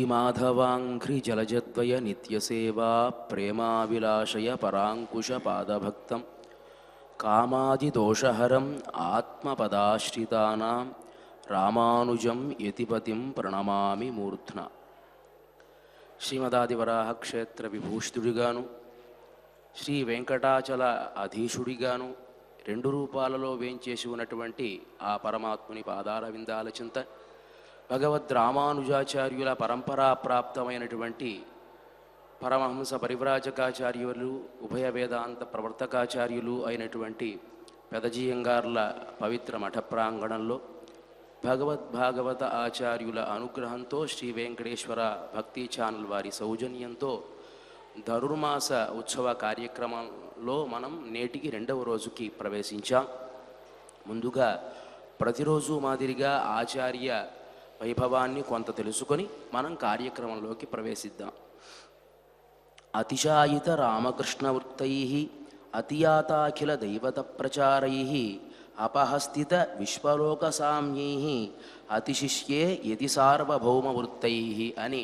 శ్రీమాధవాంఘ్రిజలజద్వయ నిత్యసేవా ప్రేమావిలాషయ పరాంకుశపాదభక్తం కామాదిదోషహరం ఆత్మపదాశ్రితానాం రామానుజం యతిపతిం ప్రణమామి మూర్ధ్న శ్రీమదాదివరాహ క్షేత్ర విభూషితుడిగాను శ్రీ వెంకటాచల అధీశుడిగాను రెండు రూపాలలో వేంచేసి ఉన్నటువంటి ఆ పరమాత్ముని పాదాల విందాల చింత భగవద్ రామానుజాచార్యుల పరంపరా ప్రాప్తమైనటువంటి పరమహంస పరివ్రాజకాచార్యులు ఉభయ వేదాంత ప్రవర్తకాచార్యులు అయినటువంటి పెదజీయంగార్ల పవిత్ర మఠ ప్రాంగణంలో భగవద్భాగవత ఆచార్యుల అనుగ్రహంతో శ్రీ వెంకటేశ్వర భక్తి ఛానల్ వారి సౌజన్యంతో ధనుర్మాస ఉత్సవ కార్యక్రమంలో మనం నేటికి రెండవ రోజుకి ప్రవేశించాం ముందుగా ప్రతిరోజు మాదిరిగా ఆచార్య వైభవాన్ని కొంత తెలుసుకొని మనం కార్యక్రమంలోకి ప్రవేశిద్దాం అతిశాయిత రామకృష్ణవృత్తై అతియాతాఖిల దైవత ప్రచారై అపహస్థిత విశ్వలోకసామ్యై అతిశిష్యే యతి సార్వభౌమవృత్తై అని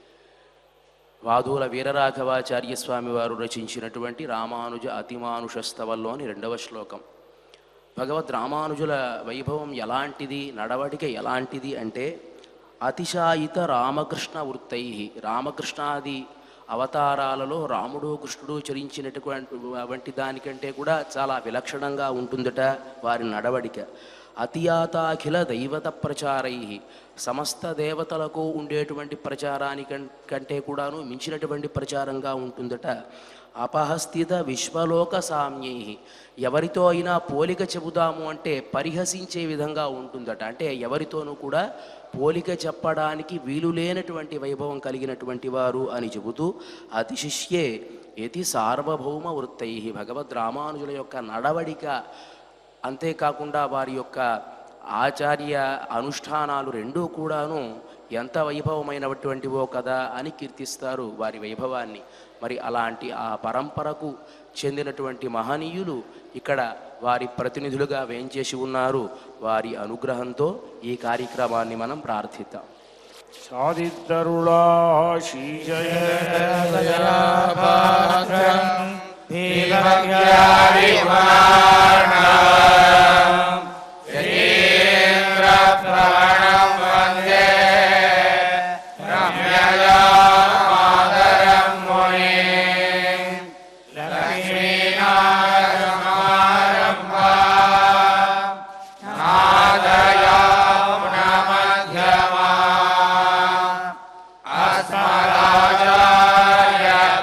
వాదుల వీరరాఘవాచార్య స్వామి వారు రచించినటువంటి రామానుజ అతిమానుషస్తవంలోని రెండవ శ్లోకం భగవద్ రామానుజుల వైభవం ఎలాంటిది నడవడిక ఎలాంటిది అంటే అతిశాయిత రామకృష్ణ వృత్తై రామకృష్ణాది అవతారాలలో రాముడు కృష్ణుడు చరించినటువంటి వంటి దానికంటే కూడా చాలా విలక్షణంగా ఉంటుందట వారి నడవడిక అతియాతాఖిల దైవత ప్రచారై సమస్త దేవతలకు ఉండేటువంటి ప్రచారానికం కంటే కూడాను మించినటువంటి ప్రచారంగా ఉంటుందట అపహస్థిత విశ్వలోక సామ్యై ఎవరితో అయినా పోలిక చెబుదాము అంటే పరిహసించే విధంగా ఉంటుందట అంటే ఎవరితోనూ కూడా పోలిక చెప్పడానికి వీలు లేనటువంటి వైభవం కలిగినటువంటి వారు అని చెబుతూ అతిశిష్యే యతి సార్వభౌమ వృత్తై భగవద్ రామానుజుల యొక్క నడవడిక అంతేకాకుండా వారి యొక్క ఆచార్య అనుష్ఠానాలు రెండూ కూడాను ఎంత వైభవమైనటువంటివో కదా అని కీర్తిస్తారు వారి వైభవాన్ని మరి అలాంటి ఆ పరంపరకు చెందినటువంటి మహనీయులు ఇక్కడ వారి ప్రతినిధులుగా వేంచేసి ఉన్నారు వారి అనుగ్రహంతో ఈ కార్యక్రమాన్ని మనం ప్రార్థిద్దాం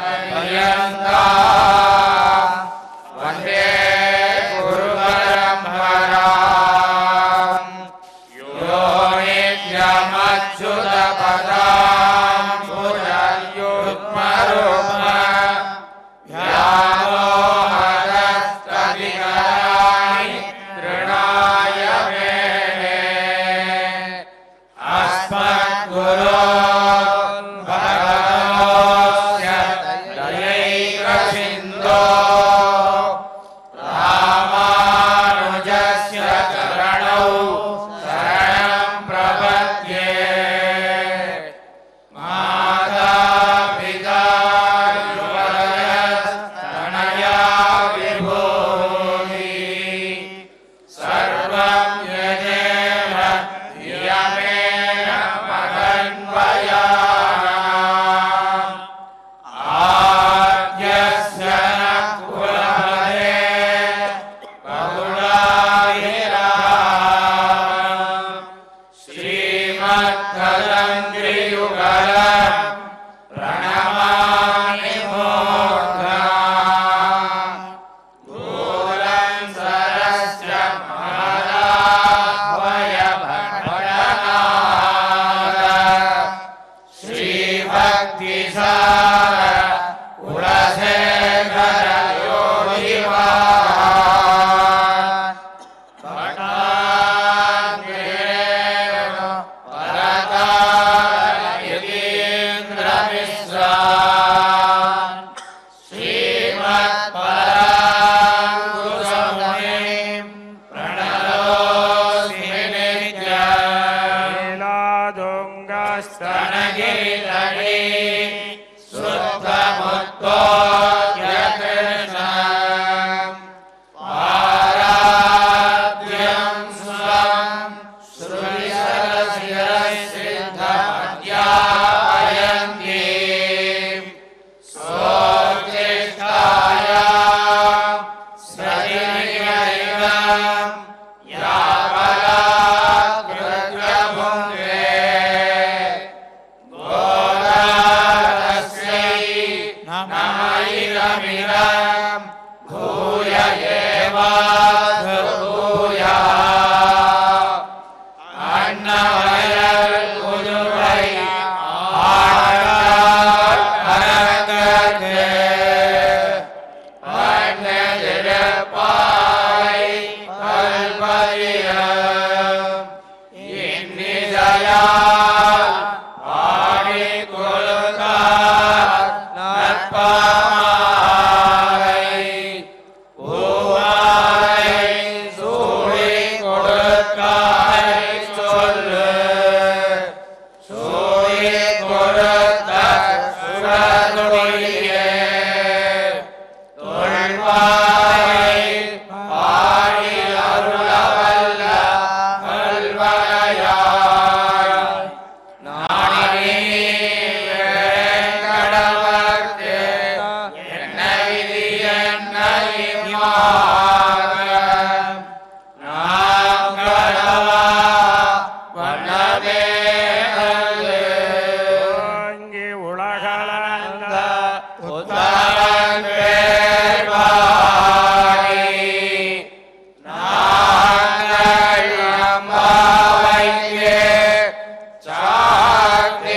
వందే గురుపరంపరా गिरितटे शुद्धमुत्तो यकृष्णम् पाराद्यं स्वं श्रुतिसरशिरसिद्धमध्यापयन्ति सोत्तिष्ठाय स्रजिनिवैवम् यावलाकृत्य भुङ्क्ते गोदारस्यै नमैरमिरम् भूय एवाधूया அன்னவயல் புதுவை ஆழ்வார் அரங்கற்கு அன்னதிருப்பாய் கல்பரியம் இன்னிசையால் ஆடி கொழுந்தார் நற்பாமாலை பூவாலை சூடி கொடுக்காய் சொல்லு சூடி கொடுத்த சுடர்மொழியே தொழ்வாய் பாடி அருளவல்ல கல்வனையாய் நாடி கடவர்க்கு என்ன விதி என்ன நாம் கடவா வண்ணமே ஓங்கி உலகளந்த உத்தரன் பேர்வாடி நாங்கள் அம்பாவைக்கு சாத்தி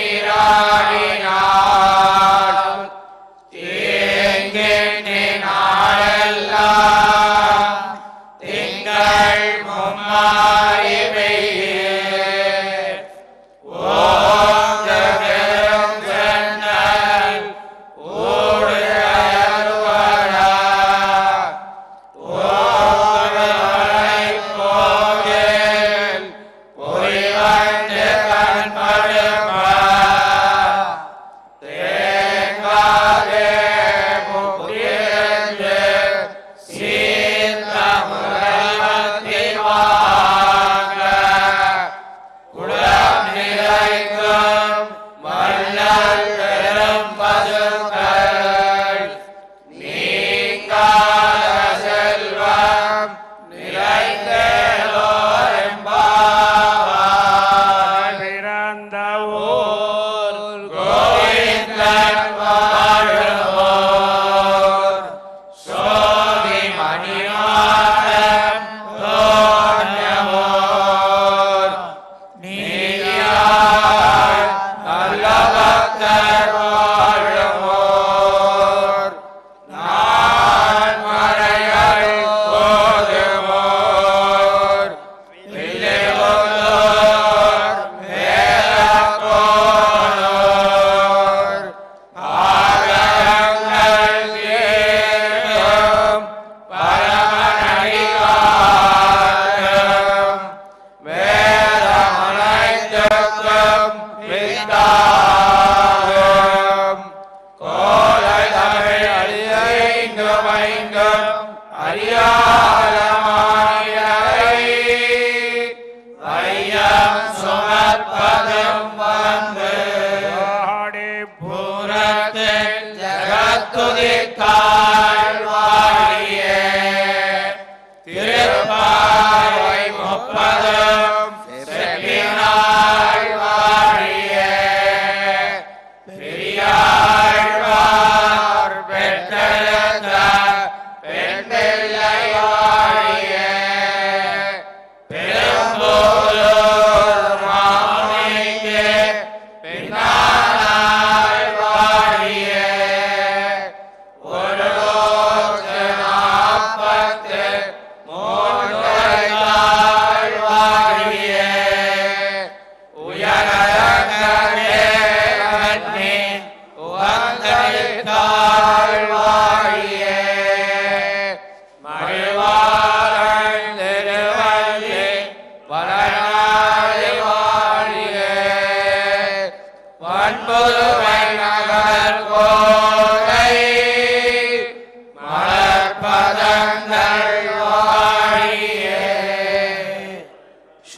நீராடினாள் தீங்கின்றி நாளெல்லாம் திங்கள் மும்மாறி பெய்யே ஓங்க பெரும் சென்னல் ஊடு அயர்வடா ஓவரை போகேல் பொறிவண்டு கண்படுப்பா தேங்காதே முக்கியன்று சீர்த்த முறைவத்திவாய்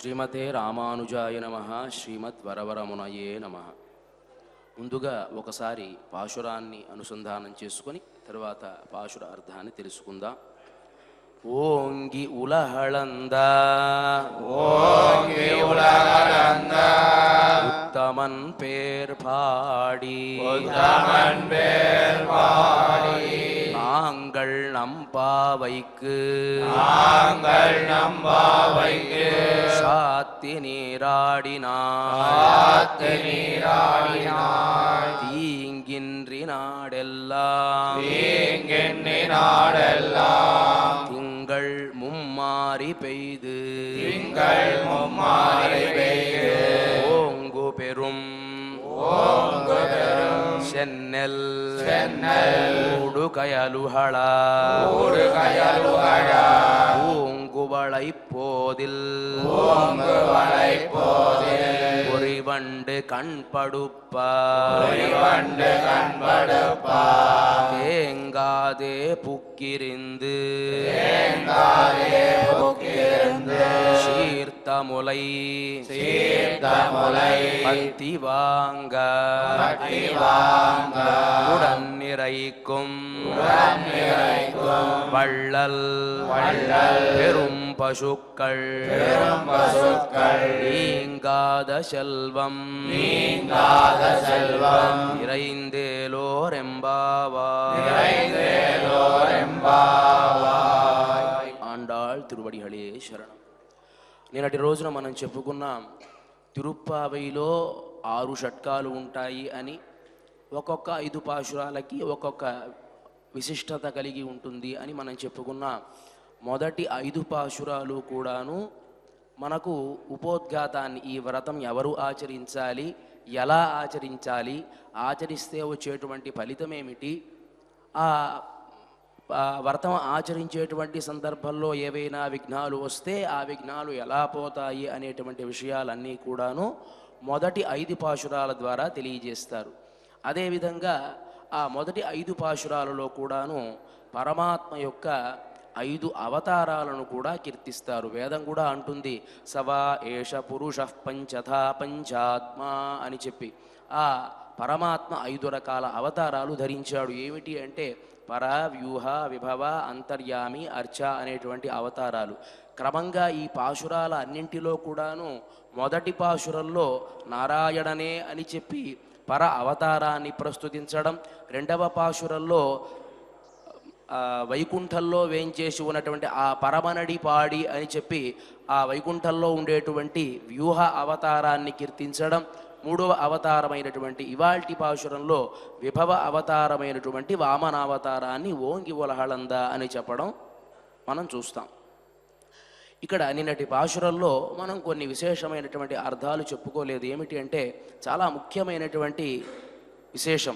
శ్రీమతే రామానుజాయ నమ శ్రీమద్వరవరమునయే నమ ముందుగా ఒకసారి పాశురాన్ని అనుసంధానం చేసుకొని తర్వాత పాశుర అర్థాన్ని తెలుసుకుందాం ఓంగి ఉలహళంద ஓங்கி உலகளந்த உத்தமன் பேர் பாடி உத்தமன் பேர் பாடி நாங்கள் நம்பாவைக்கு நாங்கள் நம்பாவைக்கு சாத்தி நீராடினார் காத்து நீராடினாய் தீங்கின்றி நாடெல்லாம் தீங்கெண்ணி நாடெல்லாம் திங்கள் மும்மாறி பெய்து திங்கள் மும்மாறி பெய்து ஓங்கு பெரும் ஓங்கு பெரும் சென்னல் சென்னல் ஊடுகயலுகள ஊடு கயலுகழ பூங்குவளை போதில் ஓங்கு வளை போதில் பொறிவண்டு கண்படுப்ப வண்டு கண்படுப்பா தேங்காதே புக்கிரிந்து தேங்காதே புக்கிருந்து சீர்த்த முலை சீர்த்த முலை பத்தி வாங்க பட்டி வாங்க உடன் நிறைக்கும் உடன் நிறைக்கும் வள்ளல் வள்ளல் பெரும் பசுக்கள் பெரும் பசுக்கள் நீங்காத செல்வம் நீங்காத செல்வம் இறைந்தேலோர் எம்பாவா நிறைந்தேலோரெம்பாவாய் ఆండాళ్ తిరువడిహళే శరణం నిన్నటి రోజున మనం చెప్పుకున్నాం తిరుప్పావైలో ఆరు షట్కాలు ఉంటాయి అని ఒక్కొక్క ఐదు పాశురాలకి ఒక్కొక్క విశిష్టత కలిగి ఉంటుంది అని మనం చెప్పుకున్నాం మొదటి ఐదు పాశురాలు కూడాను మనకు ఉపోద్ఘాతాన్ని ఈ వ్రతం ఎవరు ఆచరించాలి ఎలా ఆచరించాలి ఆచరిస్తే వచ్చేటువంటి ఫలితం ఏమిటి ఆ ఆ వ్రతం ఆచరించేటువంటి సందర్భంలో ఏవైనా విఘ్నాలు వస్తే ఆ విఘ్నాలు ఎలా పోతాయి అనేటువంటి విషయాలన్నీ కూడాను మొదటి ఐదు పాశురాల ద్వారా తెలియజేస్తారు అదేవిధంగా ఆ మొదటి ఐదు పాశురాలలో కూడాను పరమాత్మ యొక్క ఐదు అవతారాలను కూడా కీర్తిస్తారు వేదం కూడా అంటుంది సవా ఏష పురుష పంచథా పంచాత్మ అని చెప్పి ఆ పరమాత్మ ఐదు రకాల అవతారాలు ధరించాడు ఏమిటి అంటే పర వ్యూహ విభవ అంతర్యామి అర్చ అనేటువంటి అవతారాలు క్రమంగా ఈ పాశురాల అన్నింటిలో కూడాను మొదటి పాశురంలో నారాయణనే అని చెప్పి పర అవతారాన్ని ప్రస్తుతించడం రెండవ పాశురంలో ఆ వైకుంఠంలో వేంచేసి ఉన్నటువంటి ఆ పరమనడి పాడి అని చెప్పి ఆ వైకుంఠంలో ఉండేటువంటి వ్యూహ అవతారాన్ని కీర్తించడం మూడవ అవతారమైనటువంటి ఇవాల్టి పాశురంలో విభవ అవతారమైనటువంటి వామనావతారాన్ని ఓంగి ఒలహళంద అని చెప్పడం మనం చూస్తాం ఇక్కడ నిన్నటి పాశురంలో మనం కొన్ని విశేషమైనటువంటి అర్థాలు చెప్పుకోలేదు ఏమిటి అంటే చాలా ముఖ్యమైనటువంటి విశేషం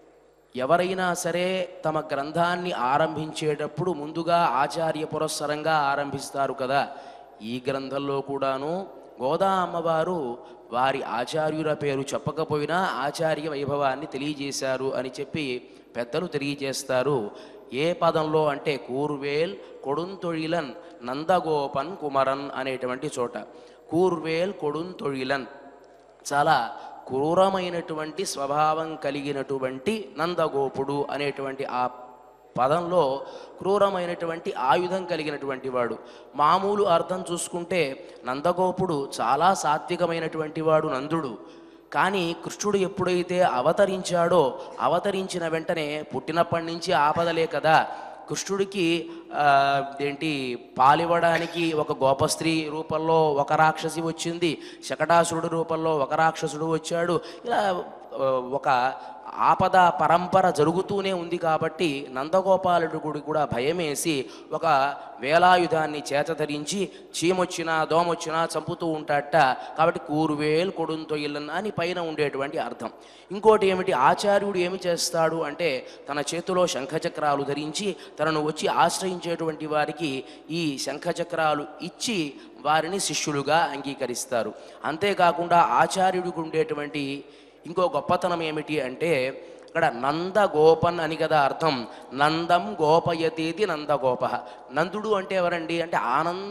ఎవరైనా సరే తమ గ్రంథాన్ని ఆరంభించేటప్పుడు ముందుగా ఆచార్య పురస్సరంగా ఆరంభిస్తారు కదా ఈ గ్రంథంలో కూడాను గోదా అమ్మవారు వారి ఆచార్యుల పేరు చెప్పకపోయినా ఆచార్య వైభవాన్ని తెలియజేశారు అని చెప్పి పెద్దలు తెలియజేస్తారు ఏ పదంలో అంటే కూర్వేల్ కొడుంతొழிలన్ నందగోపన్ కుమరన్ అనేటువంటి చోట కూర్వేల్ కొడుంతొழிలన్ చాలా క్రూరమైనటువంటి స్వభావం కలిగినటువంటి నందగోపుడు అనేటువంటి ఆ పదంలో క్రూరమైనటువంటి ఆయుధం కలిగినటువంటి వాడు మామూలు అర్థం చూసుకుంటే నందగోపుడు చాలా సాత్వికమైనటువంటి వాడు నందుడు కానీ కృష్ణుడు ఎప్పుడైతే అవతరించాడో అవతరించిన వెంటనే పుట్టినప్పటి నుంచి ఆపదలే కదా కృష్ణుడికి ఆ, ఏంటి పాలివ్వడానికి ఒక గోపస్త్రీ రూపంలో ఒక రాక్షసి వచ్చింది శకటాసురుడు రూపంలో ఒక రాక్షసుడు వచ్చాడు ఇలా ఆ, ఒక ఆపద పరంపర జరుగుతూనే ఉంది కాబట్టి నందగోపాలుడు కూడా భయమేసి ఒక వేలాయుధాన్ని చేతధరించి చీమొచ్చినా దోమొచ్చినా చంపుతూ ఉంటాడట కాబట్టి కూరువేలు కొడుంతో ఇల్లన్ అని పైన ఉండేటువంటి అర్థం ఇంకోటి ఏమిటి ఆచార్యుడు ఏమి చేస్తాడు అంటే తన చేతిలో శంఖచక్రాలు ధరించి తనను వచ్చి ఆశ్రయించేటువంటి వారికి ఈ శంఖచక్రాలు ఇచ్చి వారిని శిష్యులుగా అంగీకరిస్తారు అంతేకాకుండా ఆచార్యుడికి ఉండేటువంటి ఇంకో గొప్పతనం ఏమిటి అంటే ఇక్కడ నంద గోపన్ అని కదా అర్థం నందం గోపయతీతి నందగోప నందుడు అంటే ఎవరండి అంటే ఆనంద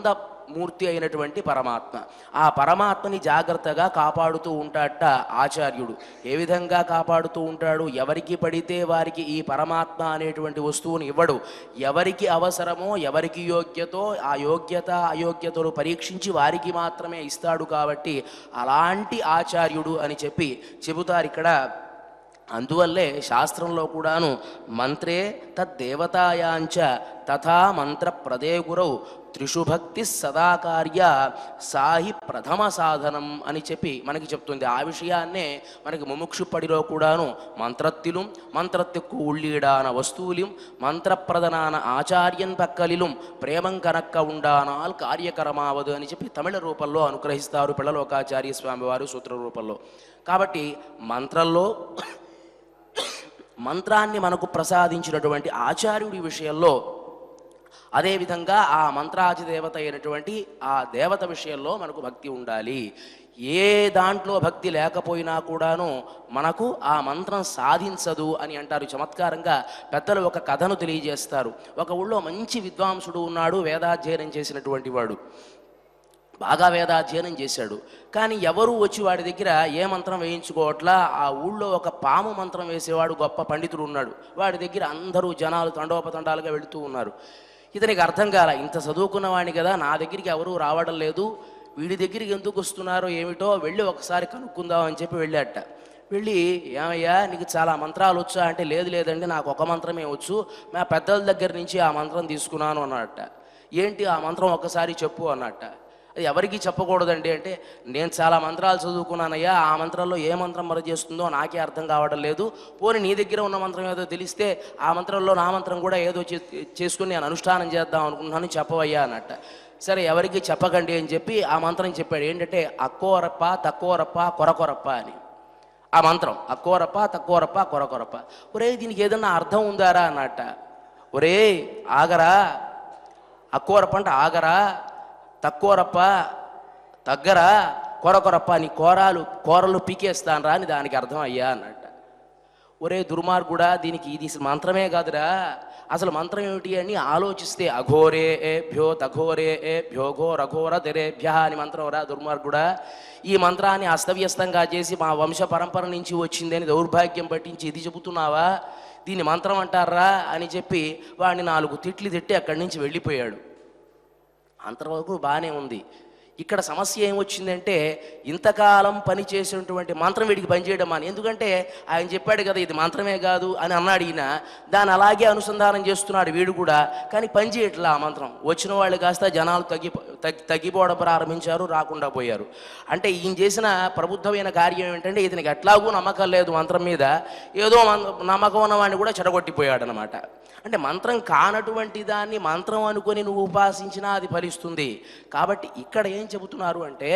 మూర్తి అయినటువంటి పరమాత్మ ఆ పరమాత్మని జాగ్రత్తగా కాపాడుతూ ఉంటాడట ఆచార్యుడు ఏ విధంగా కాపాడుతూ ఉంటాడు ఎవరికి పడితే వారికి ఈ పరమాత్మ అనేటువంటి వస్తువుని ఇవ్వడు ఎవరికి అవసరమో ఎవరికి యోగ్యతో ఆ యోగ్యత అయోగ్యతలు పరీక్షించి వారికి మాత్రమే ఇస్తాడు కాబట్టి అలాంటి ఆచార్యుడు అని చెప్పి చెబుతారు ఇక్కడ అందువల్లే శాస్త్రంలో కూడాను మంత్రే తద్దేవతాయాంచ తథా మంత్ర ప్రదే గురౌ త్రిషు భక్తి సదాకార్య సాహి ప్రథమ సాధనం అని చెప్పి మనకి చెప్తుంది ఆ విషయాన్నే మనకి ముముక్షుపడిలో కూడాను మంత్రత్తిലും మంత్రత్తిక్కు ఉళ్ళీడాన వస్తువులిం మంత్రప్రదనాన ఆచార్యన్ పక్కలిலும் ప్రేమం కనక్క ఉండానాల్ కార్యకరమావదు అని చెప్పి తమిళ రూపంలో అనుగ్రహిస్తారు పిల్లలోకాచార్య స్వామి వారు సూత్ర రూపంలో కాబట్టి మంత్రంలో మంత్రాన్ని మనకు ప్రసాదించినటువంటి ఆచార్యుడి విషయంలో అదేవిధంగా ఆ మంత్రాది దేవత అయినటువంటి ఆ దేవత విషయంలో మనకు భక్తి ఉండాలి ఏ దాంట్లో భక్తి లేకపోయినా కూడాను మనకు ఆ మంత్రం సాధించదు అని అంటారు చమత్కారంగా పెద్దలు ఒక కథను తెలియజేస్తారు ఒక ఊళ్ళో మంచి విద్వాంసుడు ఉన్నాడు వేదాధ్యయనం చేసినటువంటి వాడు బాగా వేదాధ్యయనం చేశాడు కానీ ఎవరు వచ్చి వాడి దగ్గర ఏ మంత్రం వేయించుకోవట్లా ఆ ఊళ్ళో ఒక పాము మంత్రం వేసేవాడు గొప్ప పండితుడు ఉన్నాడు వాడి దగ్గర అందరూ జనాలు తండోపతండాలుగా వెళుతూ ఉన్నారు ఇతనికి అర్థం కాల ఇంత చదువుకున్న వాడిని కదా నా దగ్గరికి ఎవరూ రావడం లేదు వీడి దగ్గరికి ఎందుకు వస్తున్నారో ఏమిటో వెళ్ళి ఒకసారి కనుక్కుందాం అని చెప్పి వెళ్ళాట వెళ్ళి ఏమయ్యా నీకు చాలా మంత్రాలు వచ్చా అంటే లేదు లేదండి నాకు ఒక మంత్రమే వచ్చు మా పెద్దల దగ్గర నుంచి ఆ మంత్రం తీసుకున్నాను అన్నట్ట ఏంటి ఆ మంత్రం ఒక్కసారి చెప్పు అన్నట్ట అది ఎవరికి చెప్పకూడదండి అంటే నేను చాలా మంత్రాలు చదువుకున్నానయ్యా ఆ మంత్రంలో ఏ మంత్రం మరి చేస్తుందో నాకే అర్థం కావడం లేదు పోనీ నీ దగ్గర ఉన్న మంత్రం ఏదో తెలిస్తే ఆ మంత్రంలో నా మంత్రం కూడా ఏదో చే- చేసుకుని నేను అనుష్ఠానం చేద్దాం అనుకుంటున్నాను చెప్పవయ్యా అన్నట్ట సరే ఎవరికి చెప్పకండి అని చెప్పి ఆ మంత్రం చెప్పాడు ఏంటంటే అక్కోరప్ప తక్కువరప్ప కొరకొరప్ప అని ఆ మంత్రం అక్కోరప్ప తక్కువరప్ప కొరకొరప్ప ఒరే దీనికి ఏదన్నా అర్థం ఉందారా అన్నట్ట ఒరే ఆగరా అక్కోరప్ప అంటే ఆగరా తక్కువరప్ప తగ్గరా కొరకొరప్ప నీ కోరాలు కూరలు పీకేస్తానరా అని దానికి అర్థం అయ్యా అన్నట్ట ఒరే దుర్మార్గుడా దీనికి ఇది అసలు మంత్రమే కాదురా అసలు మంత్రం ఏమిటి అని ఆలోచిస్తే అఘోరే ఏ భ్యో తఘోరే ఏ భ్యోఘో రఘోర తెరేభ్య అని మంత్రం రా దుర్మార్గుడా ఈ మంత్రాన్ని అస్తవ్యస్తంగా చేసి మా వంశ పరంపర నుంచి వచ్చిందని దౌర్భాగ్యం పట్టించి ఇది చెబుతున్నావా దీన్ని మంత్రం అంటారా అని చెప్పి వాడిని నాలుగు తిట్లు తిట్టి అక్కడి నుంచి వెళ్ళిపోయాడు అంతవరకు బాగానే ఉంది ఇక్కడ సమస్య ఏమొచ్చిందంటే ఇంతకాలం పని చేసినటువంటి మంత్రం వీడికి పనిచేయడం అని ఎందుకంటే ఆయన చెప్పాడు కదా ఇది మంత్రమే కాదు అని అన్నాడు ఈయన దాన్ని అలాగే అనుసంధానం చేస్తున్నాడు వీడు కూడా కానీ పని చేయట్లా ఆ మంత్రం వచ్చిన వాళ్ళు కాస్త జనాలు తగ్గి తగ్గి తగ్గిపోవడం ప్రారంభించారు రాకుండా పోయారు అంటే ఈయన చేసిన ప్రబుద్ధమైన కార్యం ఏంటంటే ఇతనికి ఎట్లాగూ నమ్మకం లేదు మంత్రం మీద ఏదో మన్- నమ్మకం ఉన్నవాడిని కూడా చెడగొట్టిపోయాడు అనమాట అంటే మంత్రం కానటువంటి దాన్ని మంత్రం అనుకొని నువ్వు ఉపాసించినా అది ఫలిస్తుంది కాబట్టి ఇక్కడ ఏం చెబుతున్నారు అంటే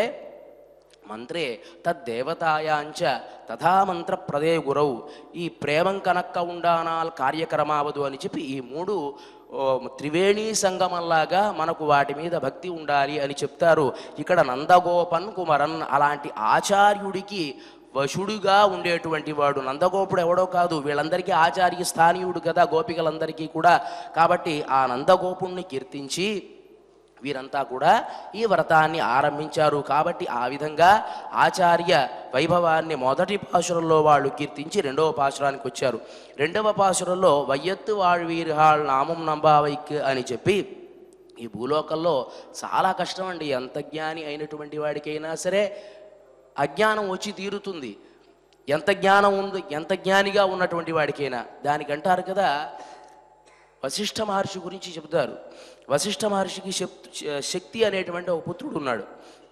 మంత్రే తద్దేవతాయాంచ తథా మంత్ర ప్రదే గురవు ఈ ప్రేమం కనక్క ఉండానాల్ కార్యక్రమావదు అని చెప్పి ఈ మూడు ఓ, త్రివేణీ సంగమంలాగా మనకు వాటి మీద భక్తి ఉండాలి అని చెప్తారు ఇక్కడ నందగోపన్ కుమరన్ అలాంటి ఆచార్యుడికి వశుడుగా ఉండేటువంటి వాడు నందగోపుడు ఎవడో కాదు వీళ్ళందరికీ ఆచార్య స్థానీయుడు కదా గోపికలందరికీ కూడా కాబట్టి ఆ నందగోపుణ్ణి కీర్తించి వీరంతా కూడా ఈ వ్రతాన్ని ఆరంభించారు కాబట్టి ఆ విధంగా ఆచార్య వైభవాన్ని మొదటి పాశురంలో వాళ్ళు కీర్తించి రెండవ పాశురానికి వచ్చారు రెండవ పాశురంలో వయ్యత్తు వాళ్వీర్హాళ్ నామం నంబావైక్ అని చెప్పి ఈ భూలోకంలో చాలా కష్టం అండి ఎంత జ్ఞాని అయినటువంటి వాడికైనా సరే అజ్ఞానం వచ్చి తీరుతుంది ఎంత జ్ఞానం ఉంది ఎంత జ్ఞానిగా ఉన్నటువంటి వాడికైనా దానికంటారు కదా వశిష్ఠ మహర్షి గురించి చెబుతారు వశిష్ఠ మహర్షికి శక్- శక్తి అనేటువంటి ఒక పుత్రుడు ఉన్నాడు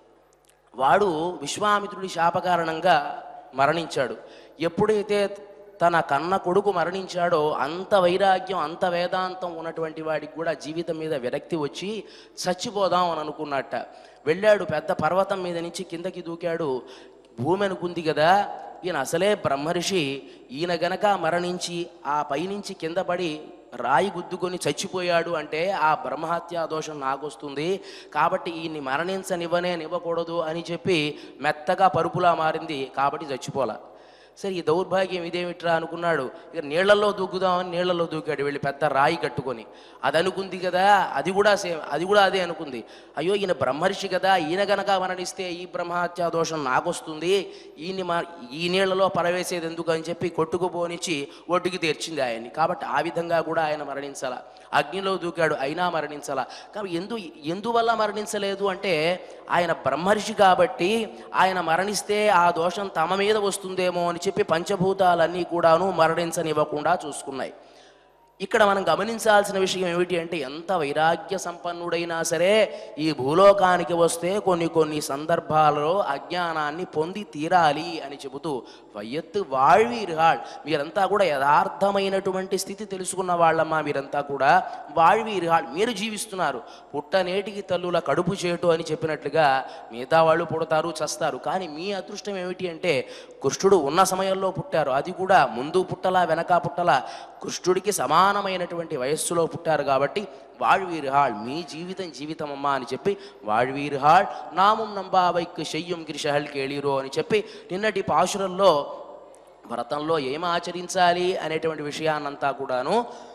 వాడు విశ్వామిత్రుడి శాప కారణంగా మరణించాడు ఎప్పుడైతే తన కన్న కొడుకు మరణించాడో అంత వైరాగ్యం అంత వేదాంతం ఉన్నటువంటి వాడికి కూడా జీవితం మీద విరక్తి వచ్చి చచ్చిపోదాం అని అనుకున్నట్ట వెళ్ళాడు పెద్ద పర్వతం మీద నుంచి కిందకి దూకాడు భూమి అనుకుంది కదా ఈయన అసలే బ్రహ్మర్షి ఈయన గనక మరణించి ఆ పైనుంచి కింద పడి రాయి గుద్దుకొని చచ్చిపోయాడు అంటే ఆ బ్రహ్మహత్యా దోషం నాకు వస్తుంది కాబట్టి ఈయన్ని మరణించనివ్వనే నివ్వకూడదు అని చెప్పి మెత్తగా పరుపులా మారింది కాబట్టి చచ్చిపోలా సరే ఈ దౌర్భాగ్యం ఇదేమిట్రా అనుకున్నాడు ఇక నీళ్లలో దూకుదామని నీళ్లలో దూకాడు వెళ్ళి పెద్ద రాయి కట్టుకొని అది అనుకుంది కదా అది కూడా సేమ్ అది కూడా అదే అనుకుంది అయ్యో ఈయన బ్రహ్మర్షి కదా ఈయన గనక మరణిస్తే ఈ బ్రహ్మహత్యా దోషం నాకొస్తుంది ఈయన్ని మా ఈ నీళ్లలో పరవేసేది ఎందుకు అని చెప్పి కొట్టుకుపోనిచ్చి ఒడ్డుకి తెర్చింది ఆయన్ని కాబట్టి ఆ విధంగా కూడా ఆయన మరణించాల అగ్నిలో దూకాడు అయినా మరణించాల కాబట్టి ఎందు ఎందువల్ల మరణించలేదు అంటే ఆయన బ్రహ్మర్షి కాబట్టి ఆయన మరణిస్తే ఆ దోషం తమ మీద వస్తుందేమో అని చెప్పి పంచభూతాలన్నీ కూడాను మరణించనివ్వకుండా చూసుకున్నాయి ఇక్కడ మనం గమనించాల్సిన విషయం ఏమిటి అంటే ఎంత వైరాగ్య సంపన్నుడైనా సరే ఈ భూలోకానికి వస్తే కొన్ని కొన్ని సందర్భాలలో అజ్ఞానాన్ని పొంది తీరాలి అని చెబుతూ వయ్యత్తు వాళ్వీర్హాళ్ మీరంతా కూడా యథార్థమైనటువంటి స్థితి తెలుసుకున్న వాళ్ళమ్మా మీరంతా కూడా వాళ్వీర్హాళ్ మీరు జీవిస్తున్నారు పుట్టనేటికి తల్లుల కడుపు చేటు అని చెప్పినట్లుగా మిగతా వాళ్ళు పుడతారు చస్తారు కానీ మీ అదృష్టం ఏమిటి అంటే కృష్ణుడు ఉన్న సమయంలో పుట్టారు అది కూడా ముందు పుట్టలా వెనక పుట్టలా కృష్ణుడికి సమానమైనటువంటి వయస్సులో పుట్టారు కాబట్టి வாழ்வீர்கள் మీ జీవితం జీవితం అమ్మా అని చెప్పి வாழ்வீர்கள் నామం నంబావైక్ శయ్యం గిరిశహల్ కేళీరో అని చెప్పి నిన్నటి పాశురంలో వ్రతంలో ఏం ఆచరించాలి అనేటువంటి విషయాన్నంతా కూడాను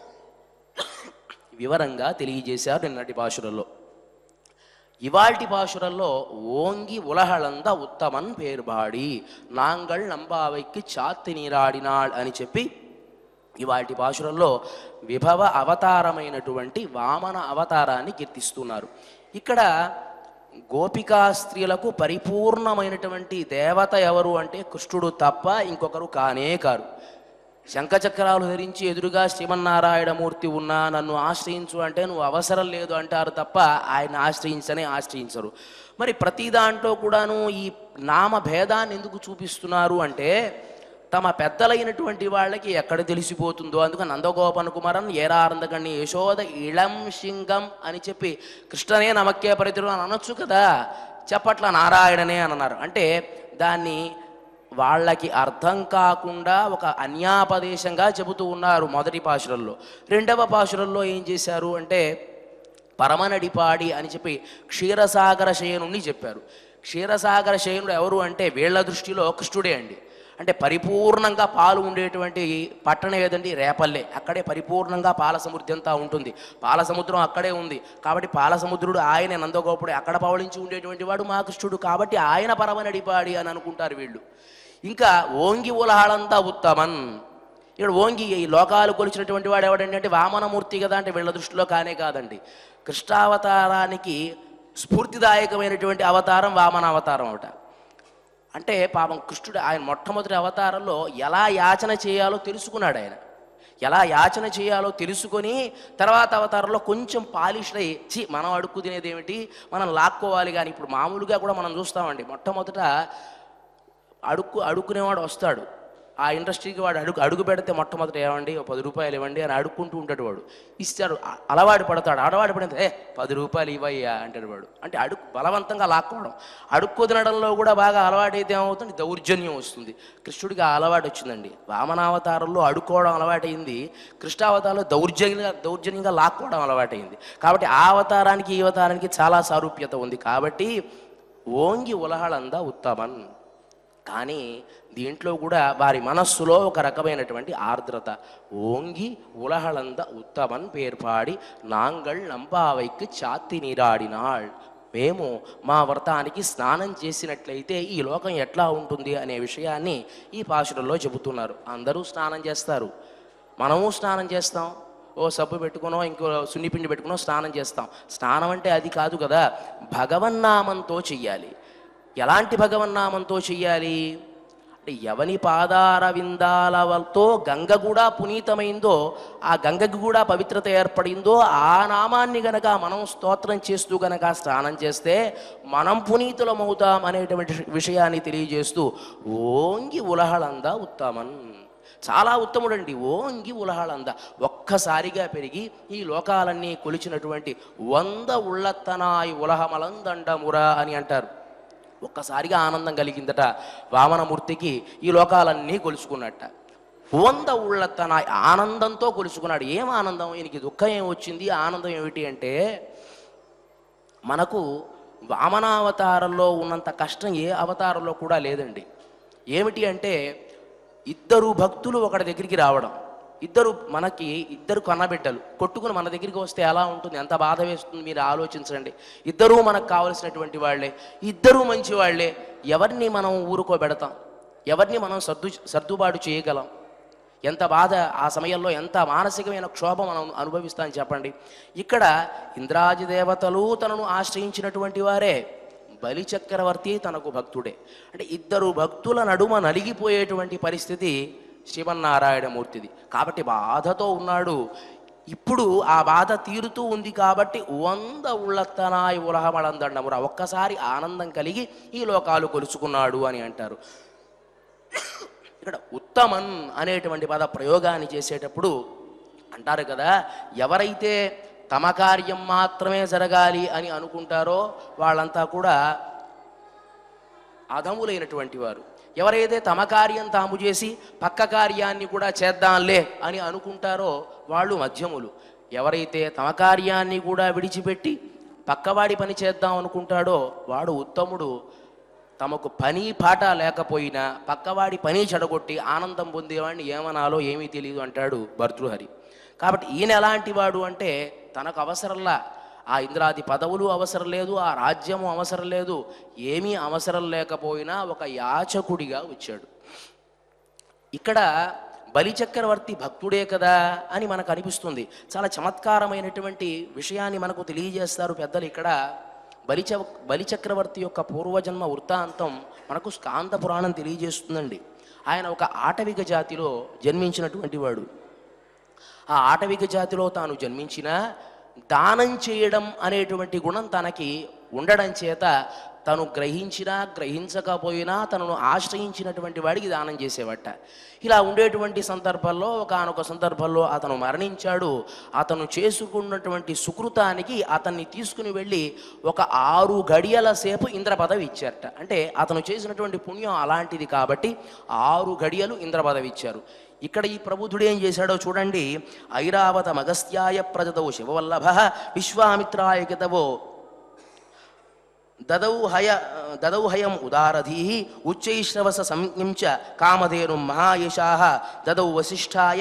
వివరంగా తెలియజేశారు నిన్నటి పాశురంలో ఇవాల్టి పాశురంలో ఓంగి ఉలహళంద ఉత్తమన్ పేర్బాడి నాంగళ్ నంబావైకి చాత్తి నీరాడినాళ్ అని చెప్పి ఇవాటి పాశురంలో విభవ అవతారమైనటువంటి వామన అవతారాన్ని కీర్తిస్తున్నారు ఇక్కడ గోపికా స్త్రీలకు పరిపూర్ణమైనటువంటి దేవత ఎవరు అంటే కృష్ణుడు తప్ప ఇంకొకరు కానే కారు శంఖచక్రాలు ధరించి ఎదురుగా శ్రీమన్నారాయణమూర్తి ఉన్నా నన్ను ఆశ్రయించు అంటే నువ్వు అవసరం లేదు అంటారు తప్ప ఆయన ఆశ్రయించనే ఆశ్రయించరు మరి ప్రతి దాంట్లో కూడాను ఈ నామ భేదాన్ని ఎందుకు చూపిస్తున్నారు అంటే తమ పెద్దలైనటువంటి వాళ్ళకి ఎక్కడ తెలిసిపోతుందో అందుకని నందగోపన్ కుమారన్ ఏరారందకణ్ణి యశోద ఇళం సింగం అని చెప్పి కృష్ణనే నమక్కే పరిధిలో అని అనొచ్చు కదా చెప్పట్ల నారాయణనే అని అన్నారు అంటే దాన్ని వాళ్ళకి అర్థం కాకుండా ఒక అన్యాపదేశంగా చెబుతూ ఉన్నారు మొదటి పాశురంలో రెండవ పాశురంలో ఏం చేశారు అంటే పరమనడిపాడి అని చెప్పి క్షీరసాగర శయనుణ్ణి చెప్పారు క్షీరసాగర శయనుడు ఎవరు అంటే వీళ్ళ దృష్టిలో కృష్ణుడే అండి అంటే పరిపూర్ణంగా పాలు ఉండేటువంటి పట్టణం ఏదండి రేపల్లె అక్కడే పరిపూర్ణంగా పాల సమృద్ధి అంతా ఉంటుంది పాల సముద్రం అక్కడే ఉంది కాబట్టి పాల సముద్రుడు ఆయన నందగోపుడే అక్కడ పవళించి ఉండేటువంటి వాడు మా కృష్ణుడు కాబట్టి ఆయన పరమనడిపాడి అని అనుకుంటారు వీళ్ళు ఇంకా ఓంగి ఉలహాళంతా ఉత్తమన్ ఇక్కడ ఓంగి ఈ లోకాలు కొలిచినటువంటి వాడు ఎవడండి అంటే వామనమూర్తి కదా అంటే వీళ్ళ దృష్టిలో కానే కాదండి కృష్ణావతారానికి స్ఫూర్తిదాయకమైనటువంటి అవతారం వామన అవతారం ఒకట అంటే పాపం కృష్ణుడు ఆయన మొట్టమొదటి అవతారంలో ఎలా యాచన చేయాలో తెలుసుకున్నాడు ఆయన ఎలా యాచన చేయాలో తెలుసుకొని తర్వాత అవతారంలో కొంచెం పాలిష్డ్ అయ్యి చి మనం అడుక్కు తినేది ఏమిటి మనం లాక్కోవాలి కానీ ఇప్పుడు మామూలుగా కూడా మనం చూస్తామండి మొట్టమొదట అడుక్కు అడుక్కునేవాడు వస్తాడు ఆ ఇండస్ట్రీకి వాడు అడుగు అడుగు పెడితే మొట్టమొదట ఏమండి ఓ పది రూపాయలు ఇవ్వండి అని అడుక్కుంటూ ఉంటాడు వాడు ఇస్తాడు అ- అలవాటు పడతాడు అలవాటు పడితే ఏ పది రూపాయలు ఇవ్వయ్యా అంటాడు వాడు అంటే అడుగు బలవంతంగా లాక్కోవడం అడుక్కు తినడంలో కూడా బాగా అలవాటు అయితే ఏమవుతుంది దౌర్జన్యం వస్తుంది కృష్ణుడికి ఆ అలవాటు వచ్చిందండి వామనావతారంలో అడుక్కోవడం అలవాటైంది కృష్ణావతారంలో దౌర్జన్యంగా దౌర్జన్యంగా లాక్కోవడం అలవాటైంది కాబట్టి ఆ అవతారానికి ఈ అవతారానికి చాలా సారూప్యత ఉంది కాబట్టి ఓంగి ఉలహళంద ఉత్తమన్ కానీ దీంట్లో కూడా వారి మనస్సులో ఒక రకమైనటువంటి ఆర్ద్రత ఓంగి ఉలహళంద ఉత్తమన్ పేర్పాడి నాంగళ్ నంబావైకి చాతి నీరాడినాళ్ మేము మా వ్రతానికి స్నానం చేసినట్లయితే ఈ లోకం ఎట్లా ఉంటుంది అనే విషయాన్ని ఈ పాశురంలో చెబుతున్నారు అందరూ స్నానం చేస్తారు మనము స్నానం చేస్తాం ఓ సబ్బు పెట్టుకునో ఇంకో సున్నిపిండి పెట్టుకునో స్నానం చేస్తాం స్నానం అంటే అది కాదు కదా భగవన్నామంతో చెయ్యాలి ఎలాంటి భగవన్నామంతో చెయ్యాలి అంటే ఎవని పాదార విందాలతో గంగ కూడా పునీతమైందో ఆ గంగకి కూడా పవిత్రత ఏర్పడిందో ఆ నామాన్ని గనక మనం స్తోత్రం చేస్తూ గనక స్నానం చేస్తే మనం పునీతులమవుతాం అనేటువంటి విషయాన్ని తెలియజేస్తూ ఓంగి ఉలహళంద ఉత్తమన్ చాలా ఉత్తముడండి ఓంగి ఉలహళంద ఒక్కసారిగా పెరిగి ఈ లోకాలన్నీ కొలిచినటువంటి వంద ఉళ్ళత్తనాయి ఉలహమలందండమురా అని అంటారు ఒక్కసారిగా ఆనందం కలిగిందట వామనమూర్తికి ఈ లోకాలన్నీ కొలుసుకున్నట్ట వంద ఉళ్ళత్తన ఆనందంతో కొలుసుకున్నాడు ఏం ఆనందం ఈయనకి దుఃఖం ఏం వచ్చింది ఆనందం ఏమిటి అంటే మనకు వామనావతారంలో ఉన్నంత కష్టం ఏ అవతారంలో కూడా లేదండి ఏమిటి అంటే ఇద్దరు భక్తులు ఒకటి దగ్గరికి రావడం ఇద్దరు మనకి ఇద్దరు కన్నబిడ్డలు కొట్టుకుని మన దగ్గరికి వస్తే ఎలా ఉంటుంది ఎంత బాధ వేస్తుంది మీరు ఆలోచించండి ఇద్దరూ మనకు కావలసినటువంటి వాళ్ళే ఇద్దరూ మంచి వాళ్ళే ఎవరిని మనం ఊరుకోబెడతాం ఎవరిని మనం సర్దు సర్దుబాటు చేయగలం ఎంత బాధ ఆ సమయంలో ఎంత మానసికమైన క్షోభ మనం అనుభవిస్తాం చెప్పండి ఇక్కడ ఇంద్రాది దేవతలు తనను ఆశ్రయించినటువంటి వారే బలి చక్రవర్తి తనకు భక్తుడే అంటే ఇద్దరు భక్తుల నడుమ నలిగిపోయేటువంటి పరిస్థితి శ్రీమన్నారాయణమూర్తిది కాబట్టి బాధతో ఉన్నాడు ఇప్పుడు ఆ బాధ తీరుతూ ఉంది కాబట్టి వంద ఉళ్ళత్తనాయి ఉలహమళందండమురా ఒక్కసారి ఆనందం కలిగి ఈ లోకాలు కొలుచుకున్నాడు అని అంటారు ఇక్కడ ఉత్తమన్ అనేటువంటి పద ప్రయోగాన్ని చేసేటప్పుడు అంటారు కదా ఎవరైతే తమ కార్యం మాత్రమే జరగాలి అని అనుకుంటారో వాళ్ళంతా కూడా అధములైనటువంటి వారు ఎవరైతే తమ కార్యం తాము చేసి పక్క కార్యాన్ని కూడా చేద్దాంలే అని అనుకుంటారో వాళ్ళు మధ్యములు ఎవరైతే తమ కార్యాన్ని కూడా విడిచిపెట్టి పక్కవాడి పని చేద్దాం అనుకుంటాడో వాడు ఉత్తముడు తమకు పని పాట లేకపోయినా పక్కవాడి పని చెడగొట్టి ఆనందం పొందేవాడిని ఏమనాలో ఏమీ తెలియదు అంటాడు భర్తృహరి కాబట్టి ఈయన ఎలాంటి వాడు అంటే తనకు అవసరంలా ఆ ఇంద్రాది పదవులు అవసరం లేదు ఆ రాజ్యము అవసరం లేదు ఏమీ అవసరం లేకపోయినా ఒక యాచకుడిగా వచ్చాడు ఇక్కడ బలిచక్రవర్తి భక్తుడే కదా అని మనకు అనిపిస్తుంది చాలా చమత్కారమైనటువంటి విషయాన్ని మనకు తెలియజేస్తారు పెద్దలు ఇక్కడ బలిచ బలిచక్రవర్తి యొక్క పూర్వజన్మ వృత్తాంతం మనకు స్కాంద పురాణం తెలియజేస్తుందండి ఆయన ఒక ఆటవిక జాతిలో జన్మించినటువంటి వాడు ఆ ఆటవిక జాతిలో తాను జన్మించిన దానం చేయడం అనేటువంటి గుణం తనకి ఉండడం చేత తను గ్రహించినా గ్రహించకపోయినా తనను ఆశ్రయించినటువంటి వాడికి దానం చేసేవట ఇలా ఉండేటువంటి సందర్భంలో ఒకనొక సందర్భంలో అతను మరణించాడు అతను చేసుకున్నటువంటి సుకృతానికి అతన్ని తీసుకుని వెళ్ళి ఒక ఆరు గడియల సేపు ఇంద్ర పదవి ఇచ్చారట అంటే అతను చేసినటువంటి పుణ్యం అలాంటిది కాబట్టి ఆరు గడియలు ఇంద్ర పదవి ఇచ్చారు ఇక్కడ ఈ ప్రబుద్ధుడు ఏం చేశాడో చూడండి ఐరావత మగస్త్యాయ ప్రజదవు శివవల్లభ విశ్వామిత్రాయ కితవో దదౌ హయ దదౌ హయం ఉదారధీ ఉచ్చైశ్రవస సంజ్ఞం చ కామధేను మహాయశా దదౌ వశిష్ఠాయ